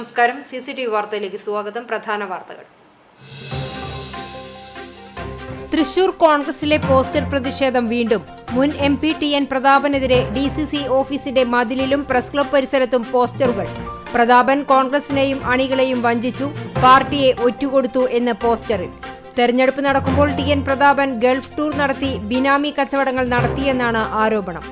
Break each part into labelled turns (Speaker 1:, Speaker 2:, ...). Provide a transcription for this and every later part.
Speaker 1: നമസ്കാരം C C T V വാർത്തയിലേക്ക് സ്വാഗതം പ്രധാന വാർത്തകൾ തൃശൂർ കോൺഗ്രസിലെ പോസ്റ്റർ പ്രതിഷേധം വീണ്ടും മുൻ എം പി ടി എൻ പ്രതാപനെതിരെ ഡി സി സി ഓഫീസിന്റെ മതിലിലും പ്രസ് ക്ലബ് പരിസരത്തും പോസ്റ്ററുകൾ പ്രതാപൻ കോൺഗ്രസിനെയും അണികളെയും വഞ്ചിച്ചു പാർട്ടിയെ ഒറ്റുകൊടുത്തു എന്ന് പോസ്റ്ററിൽ തെരഞ്ഞെടുപ്പ് നടക്കുമ്പോൾ T N Prathapan Gulf tour നടത്തി ബിനാമി കച്ചവടങ്ങൾ നടത്തിയെന്നാണ് ആരോപണം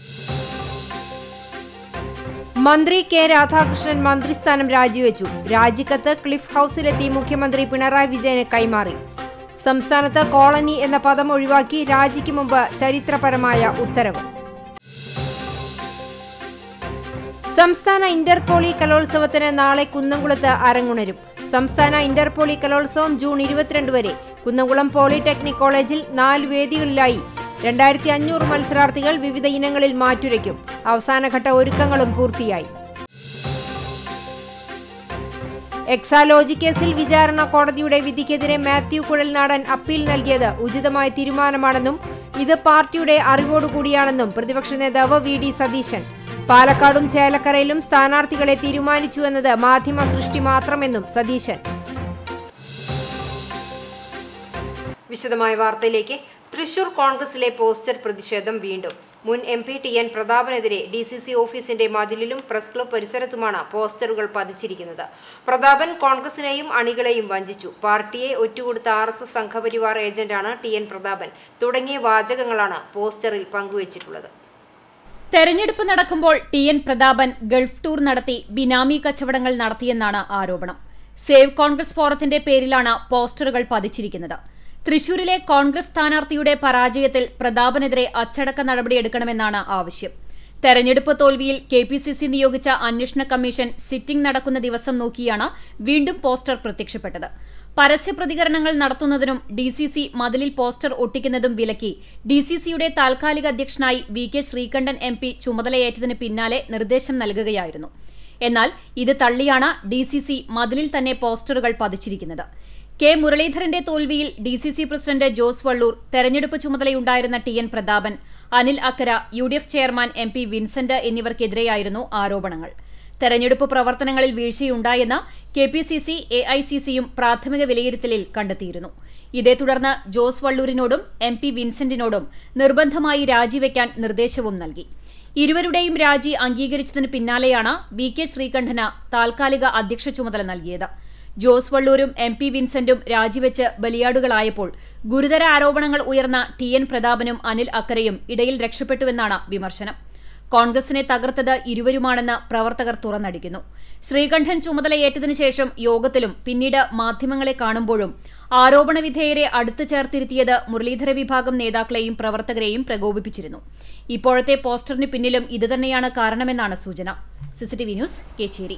Speaker 1: മന്ത്രി കെ രാധാകൃഷ്ണൻ മന്ത്രിസ്ഥാനം രാജിവെച്ചു രാജിക്കത്ത് ക്ലിഫ് ഹൌസിലെത്തി മുഖ്യമന്ത്രി പിണറായി വിജയന് കൈമാറി സംസ്ഥാനത്ത് കോളനി എന്ന പദം ഒഴിവാക്കി രാജിക്ക് മുമ്പ് ചരിത്രപരമായ ഉത്തരവ് സംസ്ഥാന ഇന്റർപോളി കലോത്സവത്തിന് നാളെ കുന്നംകുളത്ത് അരങ്ങുണരും സംസ്ഥാന ഇന്റർപോളി കലോത്സവം ജൂൺ ഇരുപത്തിരണ്ട് വരെ കുന്നംകുളം പോളിടെക്നിക് കോളേജിൽ നാല് വേദികളിലായി രണ്ടായിരത്തി അഞ്ഞൂറ് മത്സരാർത്ഥികൾ വിവിധ ഇനങ്ങളിൽ മാറ്റുരയ്ക്കും അവസാനഘട്ട ഒരുക്കങ്ങളും പൂർത്തിയായി എക്സാലോജി കേസിൽ വിചാരണ കോടതിയുടെ വിധിക്കെതിരെ മാത്യു കുഴൽനാടൻ അപ്പീൽ നൽകിയത് ഉചിതമായ തീരുമാനമാണെന്നും ഇത് പാർട്ടിയുടെ അറിവോടുകൂടിയാണെന്നും പ്രതിപക്ഷ നേതാവ് വി ഡി സതീശൻ പാലക്കാടും ചേലക്കരയിലും സ്ഥാനാർത്ഥികളെ തീരുമാനിച്ചുവെന്നത് മാധ്യമ സൃഷ്ടി മാത്രമെന്നും സതീശൻ വിശദമായ വാർത്തയിലേക്ക് തൃശൂർ കോൺഗ്രസിലെ പോസ്റ്റർ പ്രതിഷേധം വീണ്ടും മുൻ എം പി ടി എൻ പ്രതാപനെതിരെ ഡി സി സി ഓഫീസിന്റെ മതിലിലും പ്രസ് ക്ലബ് പരിസരത്തുമാണ് പോസ്റ്ററുകൾ പതിച്ചിരിക്കുന്നത് പ്രതാപൻ കോൺഗ്രസിനെയും അണികളെയും വഞ്ചിച്ചു പാർട്ടിയെ ഒറ്റുകൊടുത്ത ആർ എസ് എസ് സംഘപരിവാർ ഏജന്റാണ് ടി എൻ പ്രതാപൻ തുടങ്ങിയ വാചകങ്ങളാണ് പോസ്റ്ററിൽ പങ്കുവച്ചിട്ടുള്ളത്
Speaker 2: തെരഞ്ഞെടുപ്പ് നടക്കുമ്പോൾ T N Prathapan Gulf tour നടത്തി ബിനാമി കച്ചവടങ്ങൾ നടത്തിയെന്നാണ് ആരോപണം സേവ് കോൺഗ്രസ് ഫോറത്തിന്റെ പേരിലാണ് പോസ്റ്ററുകൾ പതിച്ചിരിക്കുന്നത് തൃശൂരിലെ കോൺഗ്രസ് സ്ഥാനാർത്ഥിയുടെ പരാജയത്തിൽ പ്രതാപനെതിരെ അച്ചടക്ക നടപടിയെടുക്കണമെന്നാണ് ആവശ്യം തെരഞ്ഞെടുപ്പ് തോൽവിയിൽ കെ പി സി സി നിയോഗിച്ച അന്വേഷണ കമ്മീഷൻ സിറ്റിംഗ് നടക്കുന്ന ദിവസം നോക്കിയാണ് വീണ്ടും പോസ്റ്റർ പ്രത്യക്ഷപ്പെട്ടത് പരസ്യ പ്രതികരണങ്ങൾ നടത്തുന്നതിനും ഡി സി സി മതിലിൽ പോസ്റ്റർ ഒട്ടിക്കുന്നതും വിലക്കി ഡി സി സിയുടെ താൽക്കാലിക അധ്യക്ഷനായി V K Sreekandan M P ചുമതലയേറ്റതിന് പിന്നാലെ നിർദ്ദേശം നൽകുകയായിരുന്നു എന്നാൽ ഇത് തള്ളിയാണ് ഡി സി സി മതിലിൽ തന്നെ പോസ്റ്ററുകൾ പതിച്ചിരിക്കുന്നത് കെ മുരളീധരന്റെ തോൽവിയിൽ D C C president Jose Vallur തെരഞ്ഞെടുപ്പ് ചുമതലയുണ്ടായിരുന്ന T N Prathapan Anil Akkara U D F chairman M P Vincent എന്നിവർക്കെതിരെയായിരുന്നു ആരോപണങ്ങൾ തെരഞ്ഞെടുപ്പ് പ്രവർത്തനങ്ങളിൽ വീഴ്ചയുണ്ടായെന്ന് K P C C A I C സിയും പ്രാഥമിക വിലയിരുത്തലിൽ കണ്ടെത്തിയിരുന്നു ഇതേ തുടർന്ന് ജോസ് വള്ളൂരിനോടും എം പി വിൻസെന്റിനോടും നിർബന്ധമായി രാജിവെക്കാൻ നിർദ്ദേശവും നൽകി ഇരുവരുടെയും രാജി അംഗീകരിച്ചതിന് പിന്നാലെയാണ് വി കെ ശ്രീകണ്ഠന് താൽക്കാലിക അധ്യക്ഷ ചുമതല നൽകിയത് ജോസ് വള്ളൂരും എം പി വിൻസെന്റും രാജിവെച്ച് ബലിയാടുകളായപ്പോൾ ഗുരുതര ആരോപണങ്ങൾ ഉയർന്ന ടി എൻ പ്രതാപനും അനിൽ അക്കരയും ഇടയിൽ രക്ഷപ്പെട്ടുവെന്നാണ് വിമർശനം കോൺഗ്രസിനെ തകർത്തത് ഇരുവരുമാണെന്ന് പ്രവർത്തകർ തുറന്നടിക്കുന്നു ശ്രീകണ്ഠൻ ചുമതലയേറ്റതിനു ശേഷം യോഗത്തിലും പിന്നീട് മാധ്യമങ്ങളെ കാണുമ്പോഴും ആരോപണ വിധേയരെ അടുത്തു ചേർത്തിരുത്തിയത് മുരളീധര വിഭാഗം നേതാക്കളെയും പ്രവർത്തകരെയും പ്രകോപിപ്പിച്ചിരുന്നു ഇപ്പോഴത്തെ പോസ്റ്ററിന് പിന്നിലും ഇതുതന്നെയാണ് കാരണമെന്നാണ് സൂചന സിസിടിവി ന്യൂസ് കേച്ചേരി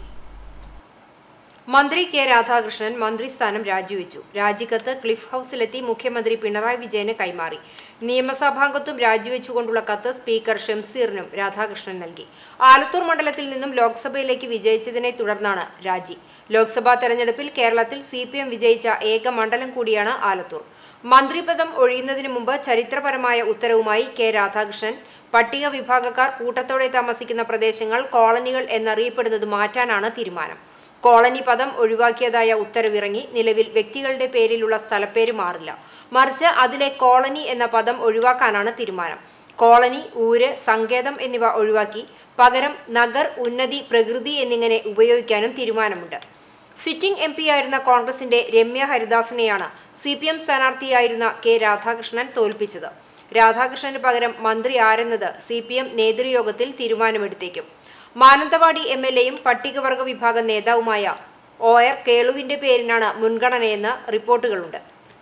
Speaker 1: മന്ത്രി കെ രാധാകൃഷ്ണൻ മന്ത്രിസ്ഥാനം രാജിവെച്ചു രാജിക്കത്ത് ക്ലിഫ് ഹൌസിലെത്തി മുഖ്യമന്ത്രി പിണറായി വിജയന് കൈമാറി നിയമസഭാംഗത്വം രാജിവെച്ചുകൊണ്ടുള്ള കത്ത് സ്പീക്കർ ഷംസീറിനും രാധാകൃഷ്ണൻ നൽകി ആലത്തൂർ മണ്ഡലത്തിൽ നിന്നും ലോക്സഭയിലേക്ക് വിജയിച്ചതിനെ തുടർന്നാണ് രാജി ലോക്സഭാ തെരഞ്ഞെടുപ്പിൽ കേരളത്തിൽ സി പി എം വിജയിച്ച ഏക മണ്ഡലം കൂടിയാണ് ആലത്തൂർ മന്ത്രിപദം ഒഴിയുന്നതിന് മുമ്പ് ചരിത്രപരമായ ഉത്തരവുമായി കെ രാധാകൃഷ്ണൻ പട്ടിക വിഭാഗക്കാർ കൂട്ടത്തോടെ താമസിക്കുന്ന പ്രദേശങ്ങൾ കോളനികൾ എന്നറിയപ്പെടുന്നത് മാറ്റാനാണ് തീരുമാനം കോളനി പദം ഒഴിവാക്കിയതായ ഉത്തരവിറങ്ങി നിലവിൽ വ്യക്തികളുടെ പേരിലുള്ള സ്ഥലപ്പേര് മാറില്ല മറിച്ച് അതിലെ കോളനി എന്ന പദം ഒഴിവാക്കാനാണ് തീരുമാനം കോളനി ഊര് സങ്കേതം എന്നിവ ഒഴിവാക്കി പകരം നഗർ ഉന്നതി പ്രകൃതി എന്നിങ്ങനെ ഉപയോഗിക്കാനും തീരുമാനമുണ്ട് സിറ്റിംഗ് എം ആയിരുന്ന കോൺഗ്രസിന്റെ രമ്യ ഹരിദാസിനെയാണ് സി പി എം സ്ഥാനാർത്ഥിയായിരുന്ന കെ രാധാകൃഷ്ണൻ തോൽപ്പിച്ചത് രാധാകൃഷ്ണന് പകരം മന്ത്രി ആരെന്നത് സി പി എം നേതൃയോഗത്തിൽ തീരുമാനമെടുത്തേക്കും മാനന്തവാടി എം എൽ എയും പട്ടികവർഗ വിഭാഗം നേതാവുമായ ഒ ആർ കേളുവിന്റെ പേരിനാണ് മുൻഗണനയെന്ന് റിപ്പോർട്ടുകളുണ്ട്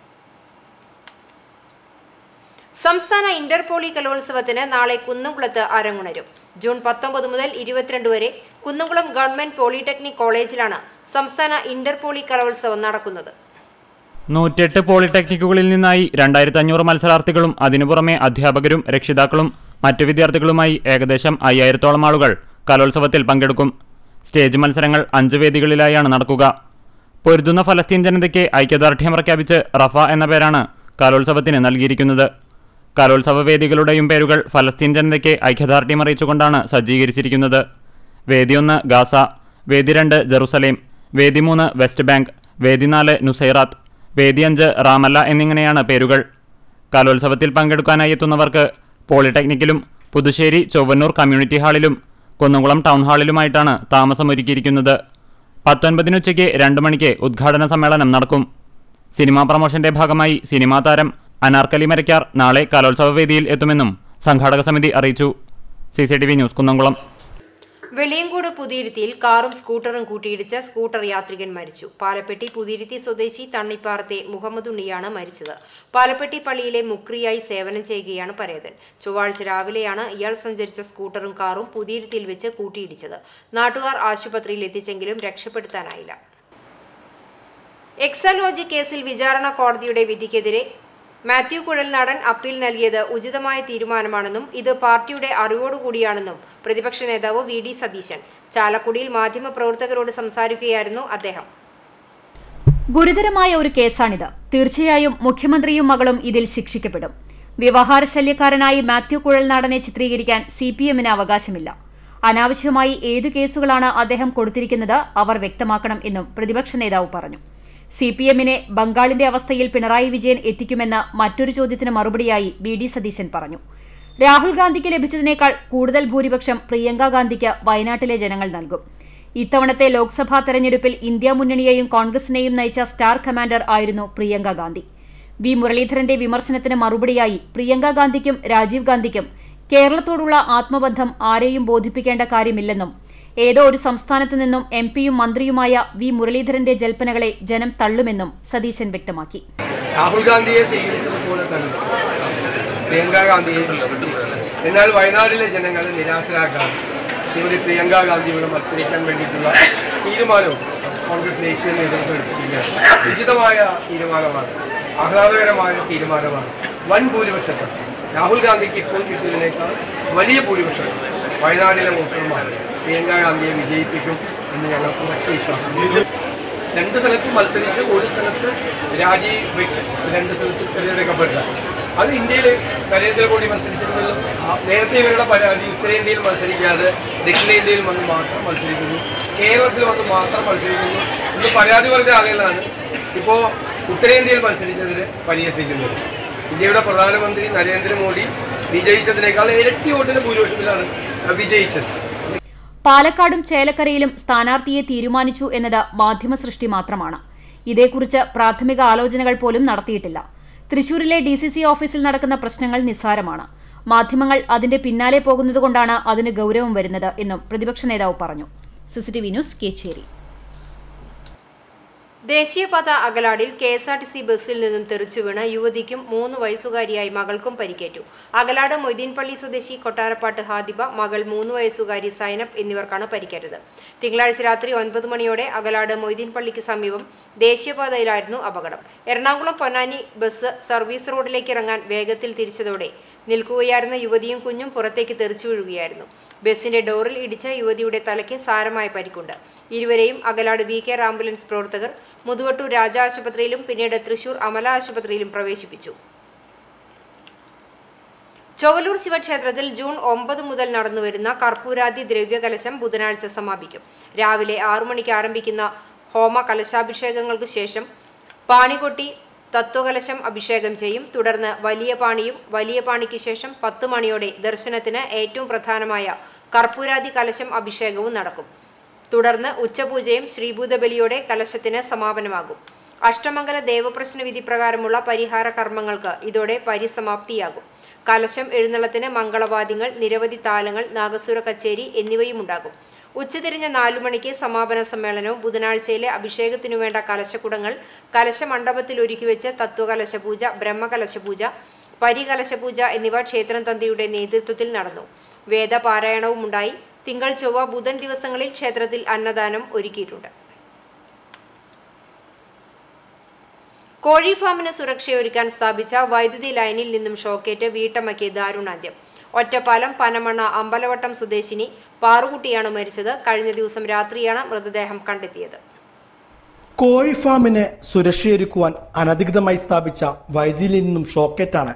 Speaker 1: സംസ്ഥാന ഇന്റർപോളി കലോത്സവത്തിന് നാളെ കുന്നംകുളത്ത് അരങ്ങുണരും ജൂൺ പത്തൊമ്പത് മുതൽ ഇരുപത്തിരണ്ട് വരെ കുന്നംകുളം ഗവൺമെന്റ് പോളിടെക്നിക് കോളേജിലാണ് സംസ്ഥാന ഇന്റർപോളി കലോത്സവം നടക്കുന്നത്
Speaker 3: നൂറ്റെട്ട് പോളിടെക്നിക്കുകളിൽ നിന്നായി രണ്ടായിരത്തി അഞ്ഞൂറ് മത്സരാർത്ഥികളും അതിനു പുറമെ അധ്യാപകരും രക്ഷിതാക്കളും മറ്റു വിദ്യാർത്ഥികളുമായി ഏകദേശം അയ്യായിരത്തോളം ആളുകൾ കലോത്സവത്തിൽ പങ്കെടുക്കും സ്റ്റേജ് മത്സരങ്ങൾ അഞ്ച് വേദികളിലായാണ് നടക്കുക പൊരുതുന്ന ഫലസ്തീൻ ജനതയ്ക്ക് ഐക്യദാർഢ്യം പ്രഖ്യാപിച്ച് റഫ എന്ന പേരാണ് കലോത്സവത്തിന് നൽകിയിരിക്കുന്നത് കലോത്സവ വേദികളുടെയും പേരുകൾ ഫലസ്തീൻ ജനതയ്ക്ക് ഐക്യദാർഢ്യം അറിയിച്ചുകൊണ്ടാണ് സജ്ജീകരിച്ചിരിക്കുന്നത് വേദിയൊന്ന് ഗാസ വേദി രണ്ട് ജെറുസലേം വേദി മൂന്ന് വെസ്റ്റ് ബാങ്ക് വേദി നാല് നുസൈറാത്ത് വേദി അഞ്ച് റാമല്ല എന്നിങ്ങനെയാണ് പേരുകൾ കലോത്സവത്തിൽ പങ്കെടുക്കാനായി എത്തുന്നവർക്ക് പോളിടെക്നിക്കിലും പുതുശ്ശേരി ചൊവ്വന്നൂർ കമ്മ്യൂണിറ്റി ഹാളിലും കുന്നംകുളം ടൗൺ ഹാളിലുമായിട്ടാണ് താമസമൊരുക്കിയിരിക്കുന്നത് പത്തൊൻപതിന് ഉച്ചയ്ക്ക് രണ്ട് മണിക്ക് ഉദ്ഘാടന സമ്മേളനം നടക്കും സിനിമാ പ്രമോഷന്റെ ഭാഗമായി സിനിമാ താരം അനാർക്കലി മരക്കാർ നാളെ കലോത്സവ വേദിയിൽ എത്തുമെന്നും സംഘാടക സമിതി അറിയിച്ചു C C T V news Kunnamkulam
Speaker 1: Veliyankode പുതിയിരുത്തിയിൽ കാറും സ്കൂട്ടറും കൂട്ടിയിടിച്ച് സ്കൂട്ടർ യാത്രികൻ മരിച്ചു പാലപ്പെട്ടി പുതിയിരുത്തി സ്വദേശി തണ്ണിപ്പാറത്തെ മുഹമ്മദ് ഉണ്ണിയാണ് മരിച്ചത് പാലപ്പെട്ടി പള്ളിയിലെ മുക്രിയായി സേവനം ചെയ്യുകയാണ് പരേതൻ ചൊവ്വാഴ്ച രാവിലെയാണ് ഇയാൾ സഞ്ചരിച്ച സ്കൂട്ടറും കാറും പുതിയിരുത്തിയിൽ വെച്ച് കൂട്ടിയിടിച്ചത് നാട്ടുകാർ ആശുപത്രിയിൽ എത്തിച്ചെങ്കിലും രക്ഷപ്പെടുത്താനായില്ല എക്സലോജി കേസിൽ വിചാരണ കോടതിയുടെ വിധിക്കെതിരെ മാത്യു കുഴൽനാടൻ അപ്പീൽ നൽകിയത് ഉചിതമായ തീരുമാനമാണെന്നും ഇത് പാർട്ടിയുടെ അറിവോടുകൂടിയാണെന്നും പ്രതിപക്ഷ നേതാവ് വി ഡി സതീശൻ ചാലക്കുടിയിൽ മാധ്യമപ്രവർത്തകരോട് സംസാരിക്കുകയായിരുന്നു അദ്ദേഹം
Speaker 2: ഗുരുതരമായ ഒരു കേസാണിത് തീർച്ചയായും മുഖ്യമന്ത്രിയും മകളും ഇതിൽ ശിക്ഷിക്കപ്പെടും വ്യവഹാര ശല്യക്കാരനായി മാത്യു കുഴൽനാടനെ ചിത്രീകരിക്കാൻ സി പി എമ്മിന് അവകാശമില്ല അനാവശ്യമായി ഏതു കേസുകളാണ് അദ്ദേഹം കൊടുത്തിരിക്കുന്നത് അവർ വ്യക്തമാക്കണം എന്നും പ്രതിപക്ഷ നേതാവ് പറഞ്ഞു സി പി എമ്മിനെ ബംഗാളിന്റെ അവസ്ഥയിൽ പിണറായി വിജയൻ എത്തിക്കുമെന്ന മറ്റൊരു ചോദ്യത്തിന് മറുപടിയായി വി ഡി സതീശൻ പറഞ്ഞു രാഹുൽ ഗാന്ധിക്ക് ലഭിച്ചതിനേക്കാൾ കൂടുതൽ ഭൂരിപക്ഷം പ്രിയങ്ക ഗാന്ധിക്ക് വയനാട്ടിലെ ജനങ്ങൾ നൽകും ഇത്തവണത്തെ ലോക്സഭാ തെരഞ്ഞെടുപ്പിൽ ഇന്ത്യ മുന്നണിയെയും കോൺഗ്രസിനെയും നയിച്ച സ്റ്റാർ കമാൻഡർ ആയിരുന്നു പ്രിയങ്ക ഗാന്ധി വി മുരളീധരന്റെ വിമർശനത്തിന് മറുപടിയായി പ്രിയങ്ക ഗാന്ധിക്കും രാജീവ് ഗാന്ധിക്കും കേരളത്തോടുള്ള ആത്മബന്ധം ആരെയും ബോധിപ്പിക്കേണ്ട കാര്യമില്ലെന്നും ഏതോ ഒരു സംസ്ഥാനത്തു നിന്നും എം പിയും മന്ത്രിയുമായ വി മുരളീധരന്റെ ജൽപ്പനകളെ ജനം തള്ളുമെന്നും സതീശൻ വ്യക്തമാക്കി
Speaker 4: രാഹുൽ ഗാന്ധിയെ സ്വീകരിച്ചതുപോലെ തന്നെ പ്രിയങ്ക ഗാന്ധിയെ സ്വീകരിച്ചു. എന്നാൽ വയനാട്ടിലെ ജനങ്ങളെ നിരാശരാക്കാൻ ശ്രീമതി പ്രിയങ്ക ഗാന്ധി ഇവിടെ മത്സരിക്കാൻ വേണ്ടിയിട്ടുള്ള തീരുമാനവും കോൺഗ്രസ് ദേശീയ നേതൃത്വം എടുത്തിരിക്കുകയാണ് ഉചിതമായ തീരുമാനമാണ് ആഹ്ലാദകരമായ തീരുമാനമാണ് വൻ ഭൂരിപക്ഷത്തിൽ രാഹുൽ ഗാന്ധിക്ക് ഇപ്പോൾ കിട്ടിയതിനേക്കാൾ വലിയ ഭൂരിപക്ഷം വയനാട്ടിലെ വോട്ടർമാർ പ്രിയങ്ക ഗാന്ധിയെ വിജയിപ്പിക്കും എന്ന് ഞങ്ങൾക്ക് ഉറച്ച വിശ്വാസമുണ്ട് രണ്ട് സ്ഥലത്ത് മത്സരിച്ച് ഒരു സ്ഥലത്ത് രാജി വെച്ച് രണ്ട് സ്ഥലത്ത് തിരഞ്ഞെടുക്കപ്പെട്ട അത് ഇന്ത്യയിൽ നരേന്ദ്രമോദി മത്സരിച്ചിട്ടുള്ളതും നേരത്തെ ഇവരുടെ പരാതി ഉത്തരേന്ത്യയിൽ മത്സരിക്കാതെ ദക്ഷിണേന്ത്യയിൽ വന്ന് മാത്രം മത്സരിക്കുന്നു കേരളത്തിൽ വന്ന് മാത്രം മത്സരിക്കുന്നു എന്ന് പരാതി പറഞ്ഞ ആളുകളാണ് ഇപ്പോൾ ഉത്തരേന്ത്യയിൽ മത്സരിച്ചതിന് പരിഹസിക്കുന്നത് ഇന്ത്യയുടെ പ്രധാനമന്ത്രി നരേന്ദ്രമോദി വിജയിച്ചതിനേക്കാൾ ഇരട്ടി വോട്ടിന് ഭൂരിപക്ഷത്തിലാണ് വിജയിച്ചത്
Speaker 2: പാലക്കാടും ചേലക്കരയിലും സ്ഥാനാർത്ഥിയെ തീരുമാനിച്ചു എന്നത് മാധ്യമ സൃഷ്ടി മാത്രമാണ് ഇതേക്കുറിച്ച് പ്രാഥമിക ആലോചനകൾ പോലും നടത്തിയിട്ടില്ല തൃശൂരിലെ ഡി സി സി ഓഫീസിൽ നടക്കുന്ന പ്രശ്നങ്ങൾ നിസ്സാരമാണ് മാധ്യമങ്ങൾ അതിന്റെ പിന്നാലെ പോകുന്നതുകൊണ്ടാണ് അതിന് ഗൌരവം വരുന്നത് എന്നും പ്രതിപക്ഷ നേതാവ് പറഞ്ഞു സിസിടിവി ന്യൂസ് കേച്ചേരി
Speaker 1: ദേശീയപാത അകലാടിൽ K S R T C ബസ്സിൽ നിന്നും തെറിച്ചുവീണ് യുവതിക്കും മൂന്ന് വയസ്സുകാരിയായി മകൾക്കും പരിക്കേറ്റു അകലാട് മൊയ്തീൻപള്ളി സ്വദേശി കൊട്ടാരപ്പാട്ട് ഹാദിബ മകൾ മൂന്ന് വയസ്സുകാരി സൈനബ് എന്നിവർക്കാണ് പരിക്കേറ്റത് തിങ്കളാഴ്ച രാത്രി ഒൻപത് മണിയോടെ അകലാട് മൊയ്തീൻപള്ളിക്ക് സമീപം ദേശീയപാതയിലായിരുന്നു അപകടം എറണാകുളം പൊന്നാനി ബസ് സർവീസ് റോഡിലേക്ക് ഇറങ്ങാൻ വേഗത്തിൽ തിരിച്ചതോടെ നിൽക്കുകയായിരുന്ന യുവതിയും കുഞ്ഞും പുറത്തേക്ക് തെറിച്ചു വീഴുകയായിരുന്നു ബസിന്റെ ഡോറിൽ ഇടിച്ച യുവതിയുടെ തലയ്ക്ക് സാരമായ പരിക്കുണ്ട് ഇരുവരെയും അകലാട് വി കെയർ ആംബുലൻസ് പ്രവർത്തകർ മുതുവട്ടൂർ രാജ ആശുപത്രിയിലും പിന്നീട് തൃശൂർ അമല ആശുപത്രിയിലും പ്രവേശിപ്പിച്ചു ചൊവ്വലൂർ ശിവക്ഷേത്രത്തിൽ ജൂൺ ഒമ്പത് മുതൽ നടന്നുവരുന്ന കർപ്പൂരാദി ദ്രവ്യകലശം ബുധനാഴ്ച സമാപിക്കും രാവിലെ ആറു മണിക്ക് ആരംഭിക്കുന്ന ഹോമ കലശാഭിഷേകങ്ങൾക്ക് ശേഷം പാണികൊട്ടി തത്വകലശം അഭിഷേകം ചെയ്യും തുടർന്ന് വലിയ പാണിയും വലിയ പാണിക്ക് ശേഷം പത്ത് മണിയോടെ ദർശനത്തിന് ഏറ്റവും പ്രധാനമായ കർപ്പൂരാദി കലശം അഭിഷേകവും നടക്കും തുടർന്ന് ഉച്ചപൂജയും ശ്രീഭൂതബലിയോടെ കലശത്തിന് സമാപനമാകും അഷ്ടമംഗല ദേവപ്രശ്ന വിധി പ്രകാരമുള്ള പരിഹാര കർമ്മങ്ങൾക്ക് ഇതോടെ പരിസമാപ്തിയാകും കലശം എഴുന്നള്ളത്തിന് മംഗളവാദ്യങ്ങൾ നിരവധി താലങ്ങൾ നാഗസുര കച്ചേരി എന്നിവയും ഉണ്ടാകും ഉച്ചതിരിഞ്ഞ് നാലു മണിക്ക് സമാപന സമ്മേളനവും ബുധനാഴ്ചയിലെ അഭിഷേകത്തിനു വേണ്ട കലശക്കുടങ്ങൾ കലശമണ്ഡപത്തിൽ ഒരുക്കിവെച്ച് തത്വകലശപൂജ ബ്രഹ്മകലശപൂജ പരികലശപൂജ എന്നിവ ക്ഷേത്രം തന്ത്രിയുടെ നേതൃത്വത്തിൽ നടന്നു വേദപാരായണവും ഉണ്ടായി തിങ്കൾ ചൊവ്വ ബുധൻ ദിവസങ്ങളിൽ ക്ഷേത്രത്തിൽ അന്നദാനം ഒരുക്കിയിട്ടുണ്ട് കോഴി ഫാമിന് സുരക്ഷയൊരുക്കാൻ സ്ഥാപിച്ച വൈദ്യുതി ലൈനിൽ നിന്നും ഷോക്കേറ്റ് വീട്ടമ്മയ്ക്ക് ദാരുണാന്ത്യം ഒറ്റപ്പാലം പനമണ്ണ അമ്പലവട്ടം സ്വദേശിനി പാറുകുട്ടിയാണ് മരിച്ചത് കഴിഞ്ഞ ദിവസം രാത്രിയാണ് മൃതദേഹം കണ്ടെത്തിയത്
Speaker 5: കോഴി ഫാമിന് സുരക്ഷയൊരുക്കുവാൻ അനധികൃതമായി സ്ഥാപിച്ച വൈദ്യുതിയിൽ നിന്നും ഷോക്കേറ്റാണ്